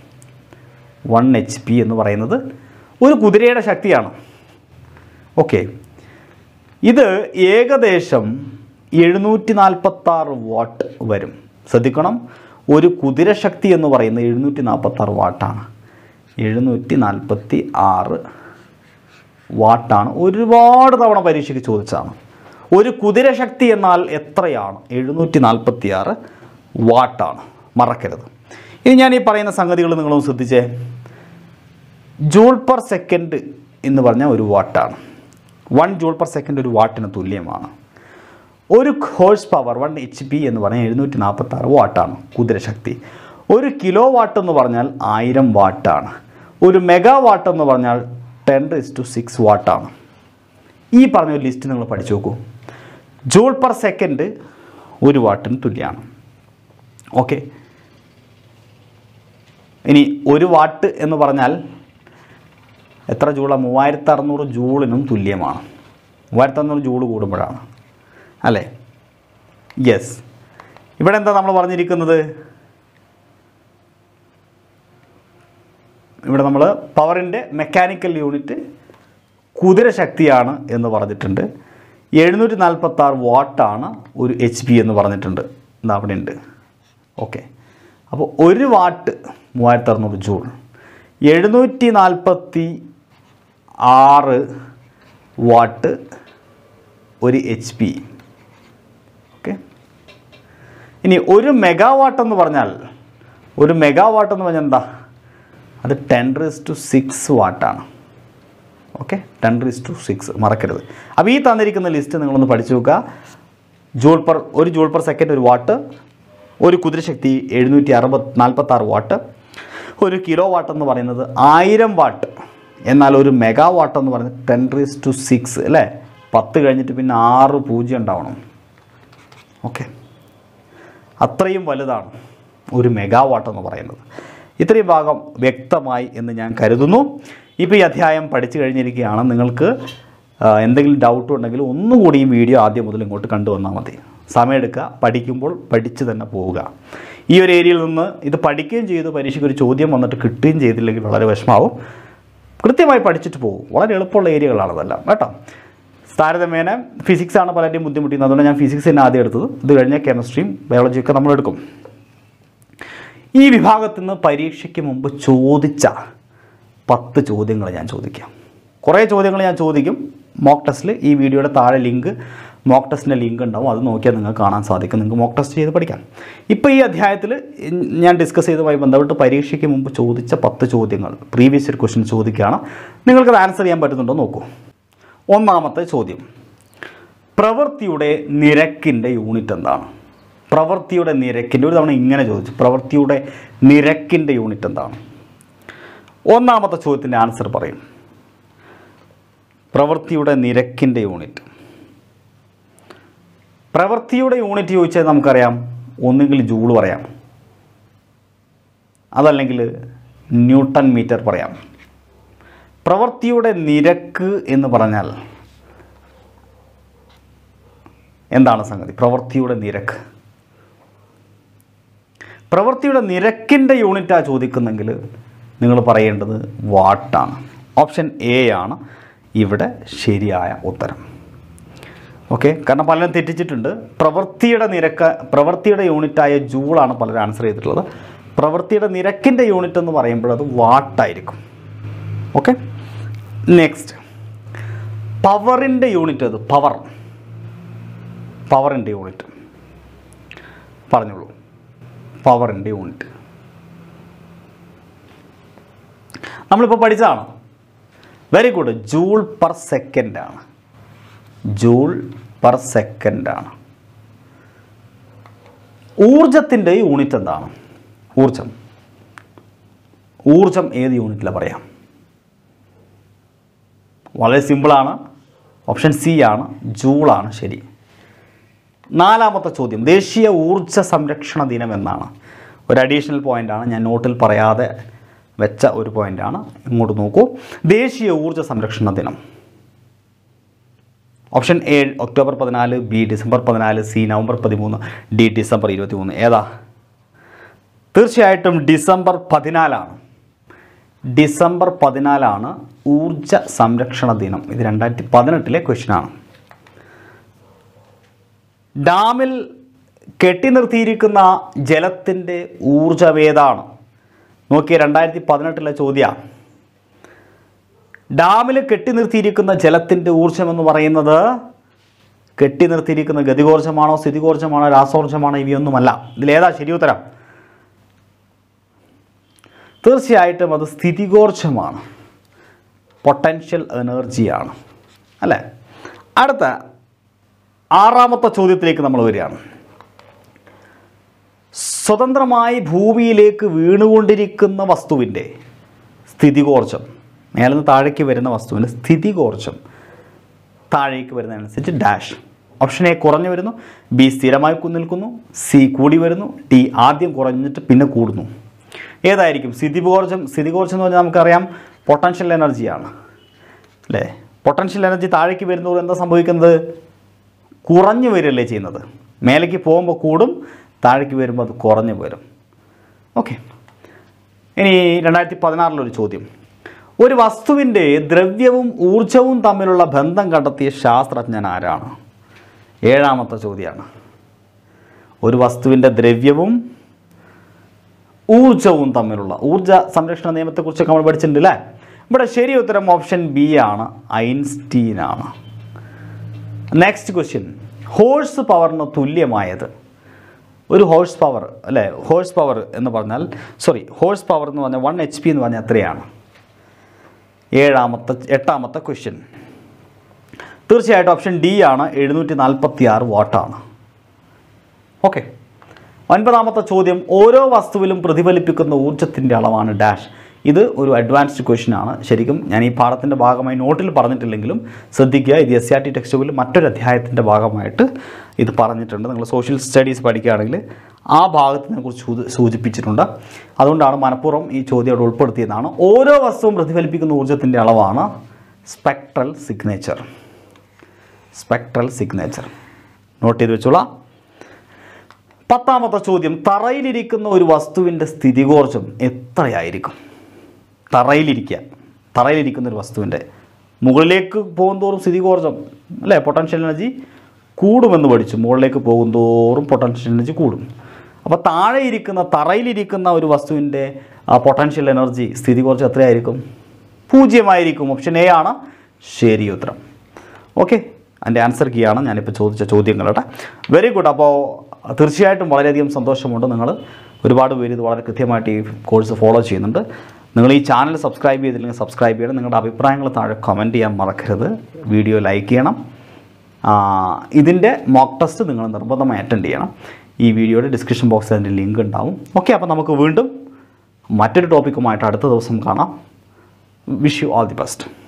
Speaker 1: one H P എന്ന് പറയുന്നത് ഒരു കുതിരയുടെ ശക്തിയാണ് ഓക്കെ ഇത് ഏകദേശം എഴുന്നൂറ്റി നാൽപ്പത്താറ് വാട്ട് വരും ശ്രദ്ധിക്കണം ഒരു കുതിരശക്തി എന്ന് പറയുന്നത് എഴുന്നൂറ്റി നാൽപ്പത്താറ് വാട്ടാണ് എഴുന്നൂറ്റി നാൽപ്പത്തി ആറ് വാട്ടാണ് ഒരുപാട് തവണ പരീക്ഷയ്ക്ക് ചോദിച്ചതാണ് ഒരു കുതിരശക്തി എന്നാൽ എത്രയാണ് എഴുന്നൂറ്റി നാൽപ്പത്തി ആറ് വാട്ടാണ് മറക്കരുത് ഇനി ഞാൻ ഈ പറയുന്ന സംഗതികൾ നിങ്ങളൊന്ന് ശ്രദ്ധിച്ചേ ജൂൾ പെർ സെക്കൻഡ് എന്ന് പറഞ്ഞാൽ ഒരു വാട്ടാണ് വൺ ജൂൾ പെർ സെക്കൻഡ് ഒരു വാട്ടിന് തുല്യമാണ് ഒരു horse power one H P എന്ന് പറഞ്ഞാൽ എഴുന്നൂറ്റി നാൽപ്പത്താറ് വാട്ടാണ് കുതിരശക്തി ഒരു കിലോ വാട്ട് എന്ന് പറഞ്ഞാൽ ആയിരം വാട്ടാണ് ഒരു മെഗാ വാട്ട് എന്ന് പറഞ്ഞാൽ ടെൻ ഇസ് ടു സിക്സ് വാട്ടാണ് ഈ പറഞ്ഞ ഒരു ലിസ്റ്റ് നിങ്ങൾ പഠിച്ചു നോക്കൂ ജൂൾ പെർ സെക്കൻഡ് ഒരു വാട്ടിന് തുല്യമാണ് ഓക്കെ ഇനി ഒരു വാട്ട് എന്ന് പറഞ്ഞാൽ എത്ര ജൂളാണ് മൂവായിരത്തി അറുന്നൂറ് ജൂളിനും തുല്യമാണ് മൂവായിരത്തി അറുന്നൂറ് ജൂൾ കൂടുമ്പോഴാണ് അല്ലേ യെസ് ഇവിടെ എന്താ നമ്മൾ പറഞ്ഞിരിക്കുന്നത് ഇവിടെ നമ്മൾ പവറിൻ്റെ മെക്കാനിക്കൽ യൂണിറ്റ് കുതിരശക്തിയാണ് എന്ന് പറഞ്ഞിട്ടുണ്ട് എഴുന്നൂറ്റി നാൽപ്പത്താറ് വാട്ടാണ് ഒരു എച്ച് പി എന്ന് പറഞ്ഞിട്ടുണ്ട് എന്താ അവിടെ ഉണ്ട് ഓക്കെ അപ്പോൾ ഒരു വാട്ട് മൂവായിരത്തി അറുന്നൂറ് ജൂൾ എഴുന്നൂറ്റി നാൽപ്പത്തി ആറ് വാട്ട് ഒരു എച്ച് പി ഇനി ഒരു മെഗാവാട്ട് എന്ന് പറഞ്ഞാൽ ഒരു മെഗാവാട്ട് എന്ന് പറഞ്ഞാൽ എന്താ അത് ടെൻ റീസ് ടു സിക്സ് വാട്ടാണ് ഓക്കെ ടെൻ റീസ് ടു സിക്സ് മറക്കരുത് അപ്പോൾ ഈ തന്നിരിക്കുന്ന ലിസ്റ്റ് നിങ്ങളൊന്ന് പഠിച്ചു നോക്കുക ജൂൾ പെർ ഒരു ജൂൾ പെർ സെക്കൻഡ് ഒരു വാട്ട് ഒരു കുതിരശക്തി എഴുന്നൂറ്റി അറുപത് നാൽപ്പത്താറ് വാട്ട് ഒരു കിലോ വാട്ട് എന്ന് പറയുന്നത് ആയിരം വാട്ട് എന്നാൽ ഒരു മെഗാ വാട്ട് എന്ന് പറയുന്നത് ടെൻ റീസ് ടു സിക്സ് അല്ലേ പത്ത് കഴിഞ്ഞിട്ട് പിന്നെ ആറ് പൂജ്യം ഉണ്ടാവണം ഓക്കെ അത്രയും വലുതാണ് ഒരു മെഗാവാട്ട് എന്ന് പറയുന്നത് ഇത്രയും ഭാഗം വ്യക്തമായി എന്ന് ഞാൻ കരുതുന്നു ഇപ്പോൾ ഈ അധ്യായം പഠിച്ചു കഴിഞ്ഞിരിക്കുകയാണ് നിങ്ങൾക്ക് ആ, എന്തെങ്കിലും ഡൗട്ട് ഉണ്ടെങ്കിൽ ഒന്നുകൂടി ഈ വീഡിയോ ആദ്യം മുതൽ ഇങ്ങോട്ട് കണ്ടുവന്നാൽ മതി സമയമെടുക്കുക പഠിക്കുമ്പോൾ പഠിച്ച് തന്നെ പോവുക ഈ ഒരു ഏരിയയിൽ നിന്ന് ഇത് പഠിക്കുകയും ചെയ്തു പരീക്ഷയ്ക്ക് ഒരു ചോദ്യം വന്നിട്ട് കിട്ടുകയും ചെയ്തില്ലെങ്കിൽ വളരെ വിഷമാവും കൃത്യമായി പഠിച്ചിട്ട് പോകും വളരെ എളുപ്പമുള്ള ഏരിയകളാണ് അതെല്ലാം കേട്ടോ താരതമ്യേന ഫിസിക്സ് ആണ് പലരുടെയും ബുദ്ധിമുട്ടിക്കുന്നത് അതുകൊണ്ട് ഞാൻ ഫിസിക്സ് തന്നെ ആദ്യം എടുത്തത് ഇത് കഴിഞ്ഞാൽ കെമിസ്ട്രിയും ബയോളജിയൊക്കെ നമ്മൾ എടുക്കും ഈ വിഭാഗത്തിൽ നിന്ന് പരീക്ഷയ്ക്ക് മുമ്പ് ചോദിച്ച പത്ത് ചോദ്യങ്ങൾ ഞാൻ ചോദിക്കാം കുറേ ചോദ്യങ്ങൾ ഞാൻ ചോദിക്കും മോക്ക് ടെസ്റ്റിൽ ഈ വീഡിയോയുടെ താഴെ ലിങ്ക് മോക്ക് ടെസ്റ്റിൻ്റെ ലിങ്ക് ഉണ്ടാവും അത് നോക്കിയാൽ നിങ്ങൾക്ക് കാണാൻ സാധിക്കും നിങ്ങൾക്ക് മോക്ക് ടെസ്റ്റ് ചെയ്ത് പഠിക്കാം ഇപ്പോൾ ഈ അധ്യായത്തിൽ ഞാൻ ഡിസ്കസ് ചെയ്തതുമായി ബന്ധപ്പെട്ട് പരീക്ഷയ്ക്ക് മുമ്പ് ചോദിച്ച പത്ത് ചോദ്യങ്ങൾ പ്രീവിയസ് ഇയർ ക്വസ്റ്റ്യൻ ചോദിക്കുകയാണ് നിങ്ങൾക്കത് ആൻസർ ചെയ്യാൻ പറ്റുന്നുണ്ടോ നോക്കൂ ഒന്നാമത്തെ ചോദ്യം പ്രവൃത്തിയുടെ നിരക്കിൻ്റെ യൂണിറ്റ് എന്താണ് പ്രവൃത്തിയുടെ നിരക്കിൻ്റെ ഒരു തവണ ഇങ്ങനെ ചോദിച്ചു പ്രവൃത്തിയുടെ നിരക്കിൻ്റെ യൂണിറ്റ് എന്താണ് ഒന്നാമത്തെ ചോദ്യത്തിൻ്റെ ആൻസർ പറയും പ്രവൃത്തിയുടെ നിരക്കിൻ്റെ യൂണിറ്റ് പ്രവൃത്തിയുടെ യൂണിറ്റ് ചോദിച്ചാൽ നമുക്കറിയാം ഒന്നുകിൽ ജൂൾ പറയാം അതല്ലെങ്കിൽ ന്യൂട്ടൺ മീറ്റർ പറയാം പ്രവൃത്തിയുടെ നിരക്ക് എന്ന് പറഞ്ഞാൽ എന്താണ് സംഗതി പ്രവൃത്തിയുടെ നിരക്ക് പ്രവൃത്തിയുടെ നിരക്കിൻ്റെ യൂണിറ്റാണ് ചോദിക്കുന്നെങ്കിൽ നിങ്ങൾ പറയേണ്ടത് വാട്ടാണ് ഓപ്ഷൻ എ ആണ് ഇവിടെ ശരിയായ ഉത്തരം ഓക്കെ കാരണം പലരും തെറ്റിച്ചിട്ടുണ്ട് പ്രവൃത്തിയുടെ നിരക്ക് പ്രവൃത്തിയുടെ യൂണിറ്റായ ജൂളാണ് പലരും ആൻസർ ചെയ്തിട്ടുള്ളത് പ്രവൃത്തിയുടെ നിരക്കിൻ്റെ യൂണിറ്റ് എന്ന് പറയുമ്പോൾ അത് വാട്ടായിരിക്കും ഓക്കെ നെക്സ്റ്റ് പവറിൻ്റെ യൂണിറ്റ് അത് പവർ പവറിൻ്റെ യൂണിറ്റ് പറഞ്ഞോളൂ പവറിൻ്റെ യൂണിറ്റ് നമ്മളിപ്പോൾ പഠിച്ചതാണ് very good joule per second ആണ് ജൂൾ പെർ സെക്കൻഡ് ആണ് ഊർജത്തിൻ്റെ യൂണിറ്റ് എന്താണ് ഊർജം ഊർജം ഏത് യൂണിറ്റിലാണ് പറയാം വളരെ സിമ്പിളാണ് ഓപ്ഷൻ സി ആണ് ജൂളാണ് ശരി നാലാമത്തെ ചോദ്യം ദേശീയ ഊർജ സംരക്ഷണ ദിനം എന്നാണ് ഒരു അഡീഷണൽ പോയിൻ്റാണ് ഞാൻ നോട്ടിൽ പറയാതെ വെച്ച ഒരു പോയിൻ്റാണ് ഇങ്ങോട്ട് നോക്കൂ ദേശീയ ഊർജ സംരക്ഷണ ദിനം ഓപ്ഷൻ എ ഒക്ടോബർ പതിനാല് ബി ഡിസംബർ പതിനാല് സി നവംബർ പതിമൂന്ന് ഡി ഡിസംബർ ഇരുപത്തി മൂന്ന് ഏതാ തീർച്ചയായിട്ടും ഡിസംബർ പതിനാലാണ് ഡിസംബർ പതിനാലാണ് ഊർജ സംരക്ഷണ ദിനം ഇത് രണ്ടായിരത്തി പതിനെട്ടിലെ ക്വസ്റ്റ്യനാണ് ഡാമിൽ കെട്ടി നിർത്തിയിരിക്കുന്ന ജലത്തിൻ്റെ ഊർജവേതാണ് നോക്കിയ രണ്ടായിരത്തി പതിനെട്ടിലെ ചോദ്യമാണ് ഡാമിൽ കെട്ടി നിർത്തിയിരിക്കുന്ന ജലത്തിൻ്റെ ഊർജം എന്ന് പറയുന്നത് കെട്ടി നിർത്തിയിരിക്കുന്ന ഗതികോർജമാണോ സ്ഥിതികോർജമാണോ രാസോർജമാണോ ഇവയൊന്നുമല്ല ഇതിലേതാ ശരി ഉത്തരം തീർച്ചയായിട്ടും അത് സ്ഥിതികോർജമാണ് പൊട്ടൻഷ്യൽ എനർജിയാണ് അല്ലേ അടുത്ത ആറാമത്തെ ചോദ്യത്തിലേക്ക് നമ്മൾ വരികയാണ് സ്വതന്ത്രമായി ഭൂമിയിലേക്ക് വീണുകൊണ്ടിരിക്കുന്ന വസ്തുവിൻ്റെ സ്ഥിതികോർജം മേലെ നിന്ന് താഴേക്ക് വരുന്ന വസ്തുവിൻ്റെ സ്ഥിതികോർജം താഴേക്ക് വരുന്നതനുസരിച്ച് ഡാഷ് ഓപ്ഷൻ എ കുറഞ്ഞു വരുന്നു ബി സ്ഥിരമായി കു- നിൽക്കുന്നു സി കൂടി വരുന്നു ഡി ആദ്യം കുറഞ്ഞിട്ട് പിന്നെ കൂടുന്നു ഏതായിരിക്കും സ്ഥിതികോർജം സ്ഥിതികോർജം എന്ന് പറഞ്ഞാൽ നമുക്കറിയാം പൊട്ടൻഷ്യൽ എനർജിയാണ് അല്ലേ പൊട്ടൻഷ്യൽ എനർജി താഴേക്ക് വരുന്നതോടെ എന്താ സംഭവിക്കുന്നത് കുറഞ്ഞു വരികയല്ലേ ചെയ്യുന്നത് മേലേക്ക് പോകുമ്പോൾ കൂടും താഴേക്ക് വരുമ്പോൾ അത് കുറഞ്ഞു വരും ഓക്കെ ഇനി രണ്ടായിരത്തി പതിനാറിലൊരു ചോദ്യം ഒരു വസ്തുവിൻ്റെ ദ്രവ്യവും ഊർജവും തമ്മിലുള്ള ബന്ധം കണ്ടെത്തിയ ശാസ്ത്രജ്ഞൻ ആരാണ് ഏഴാമത്തെ ചോദ്യമാണ് ഒരു വസ്തുവിൻ്റെ ദ്രവ്യവും ഊർജവും തമ്മിലുള്ള ഊർജ സംരക്ഷണ നിയമത്തെക്കുറിച്ചൊക്കെ നമ്മൾ പഠിച്ചിട്ടുണ്ട് അല്ലേ ഇവിടെ ശരി ഉത്തരം ഓപ്ഷൻ ബി ആണ് ഐൻസ്റ്റീൻ ആണ് നെക്സ്റ്റ് ക്വസ്റ്റ്യൻ ഹോഴ്സ് പവറിന് തുല്യമായത് ഒരു ഹോഴ്സ് പവർ അല്ലേ ഹോഴ്സ് പവർ എന്ന് പറഞ്ഞാൽ സോറി ഹോഴ്സ് പവർ എന്ന് പറഞ്ഞാൽ വൺ എച്ച് പി എന്ന് പറഞ്ഞാൽ എത്രയാണ് ഏഴാമത്തെ എട്ടാമത്തെ ക്വസ്റ്റ്യൻ തീർച്ചയായിട്ടും ഓപ്ഷൻ ഡി ആണ് എഴുന്നൂറ്റി നാൽപ്പത്തി ആറ് വാട്ടാണ് ഓക്കെ ഒൻപതാമത്തെ ചോദ്യം ഓരോ വസ്തുവിലും പ്രതിഫലിപ്പിക്കുന്ന ഊർജ്ജത്തിൻ്റെ അളവാണ് ഡാഷ് ഇത് ഒരു അഡ്വാൻസ്ഡ് ക്വസ്റ്റ്യൻ ആണ് ശരിക്കും ഞാൻ ഈ പാഠത്തിൻ്റെ ഭാഗമായി നോട്ടിൽ പറഞ്ഞിട്ടില്ലെങ്കിലും ശ്രദ്ധിക്കുക ഇത് എസ് ആർ ടി ടെക്സ്റ്റ് ബുക്കിൽ മറ്റൊരു അധ്യായത്തിൻ്റെ ഭാഗമായിട്ട് ഇത് പറഞ്ഞിട്ടുണ്ട് നിങ്ങൾ സോഷ്യൽ സ്റ്റഡീസ് പഠിക്കുകയാണെങ്കിൽ ആ ഭാഗത്തിനെ കുറിച്ച് സൂചി- സൂചിപ്പിച്ചിട്ടുണ്ട് അതുകൊണ്ടാണ് മനഃപൂർവ്വം ഈ ചോദ്യം അവിടെ ഉൾപ്പെടുത്തിയതാണ് ഓരോ വസ്തുവും പ്രതിഫലിപ്പിക്കുന്ന ഊർജ്ജത്തിൻ്റെ അളവാണ് spectral signature spectral signature note ചെയ്ത് വെച്ചോളാം പത്താമത്തെ ചോദ്യം തറയിലിരിക്കുന്ന ഒരു വസ്തുവിൻ്റെ സ്ഥിതികോർജം എത്രയായിരിക്കും തറയിലിരിക്കുക തറയിലിരിക്കുന്ന ഒരു വസ്തുവിൻ്റെ മുകളിലേക്ക് പോകുന്തോറും സ്ഥിതികോർജം അല്ലേ പൊട്ടൻഷ്യൽ എനർജി കൂടുമെന്ന് പഠിച്ചു മുകളിലേക്ക് പോകുന്തോറും പൊട്ടൻഷ്യൽ എനർജി കൂടും അപ്പോൾ താഴെ ഇരിക്കുന്ന തറയിലിരിക്കുന്ന ഒരു വസ്തുവിൻ്റെ പൊട്ടൻഷ്യൽ എനർജി സ്ഥിതികോർജം എത്രയായിരിക്കും പൂജ്യമായിരിക്കും ഓപ്ഷൻ എ ആണ് ശരി ഉത്തരം ഓക്കെ അതിൻ്റെ ആൻസർ കീ ആണ് ഞാനിപ്പോൾ ചോദിച്ച ചോദ്യങ്ങളുടെ വെരി ഗുഡ് അപ്പോൾ തീർച്ചയായിട്ടും വളരെയധികം സന്തോഷമുണ്ട് നിങ്ങൾ ഒരുപാട് പേര് ഇത് വളരെ കൃത്യമായിട്ട് ഈ കോഴ്സ് ഫോളോ ചെയ്യുന്നുണ്ട് നിങ്ങൾ ഈ ചാനൽ സബ്സ്ക്രൈബ് ചെയ്തില്ലെങ്കിൽ സബ്സ്ക്രൈബ് ചെയ്യണം നിങ്ങളുടെ അഭിപ്രായങ്ങൾ താഴെ കമൻറ്റ് ചെയ്യാൻ മറക്കരുത് വീഡിയോ ലൈക്ക് ചെയ്യണം ആ, ഇതിൻ്റെ മോക്ക് ടെസ്റ്റ് നിങ്ങൾ നിർബന്ധമായി അറ്റൻഡ് ചെയ്യണം ഈ വീഡിയോയുടെ ഡിസ്ക്രിപ്ഷൻ ബോക്സിൽ അതിൻ്റെ ലിങ്ക് ഉണ്ടാവും ഓക്കെ അപ്പോൾ നമുക്ക് വീണ്ടും മറ്റൊരു ടോപ്പിക്കുമായിട്ട് അടുത്ത ദിവസം കാണാം wish you all the best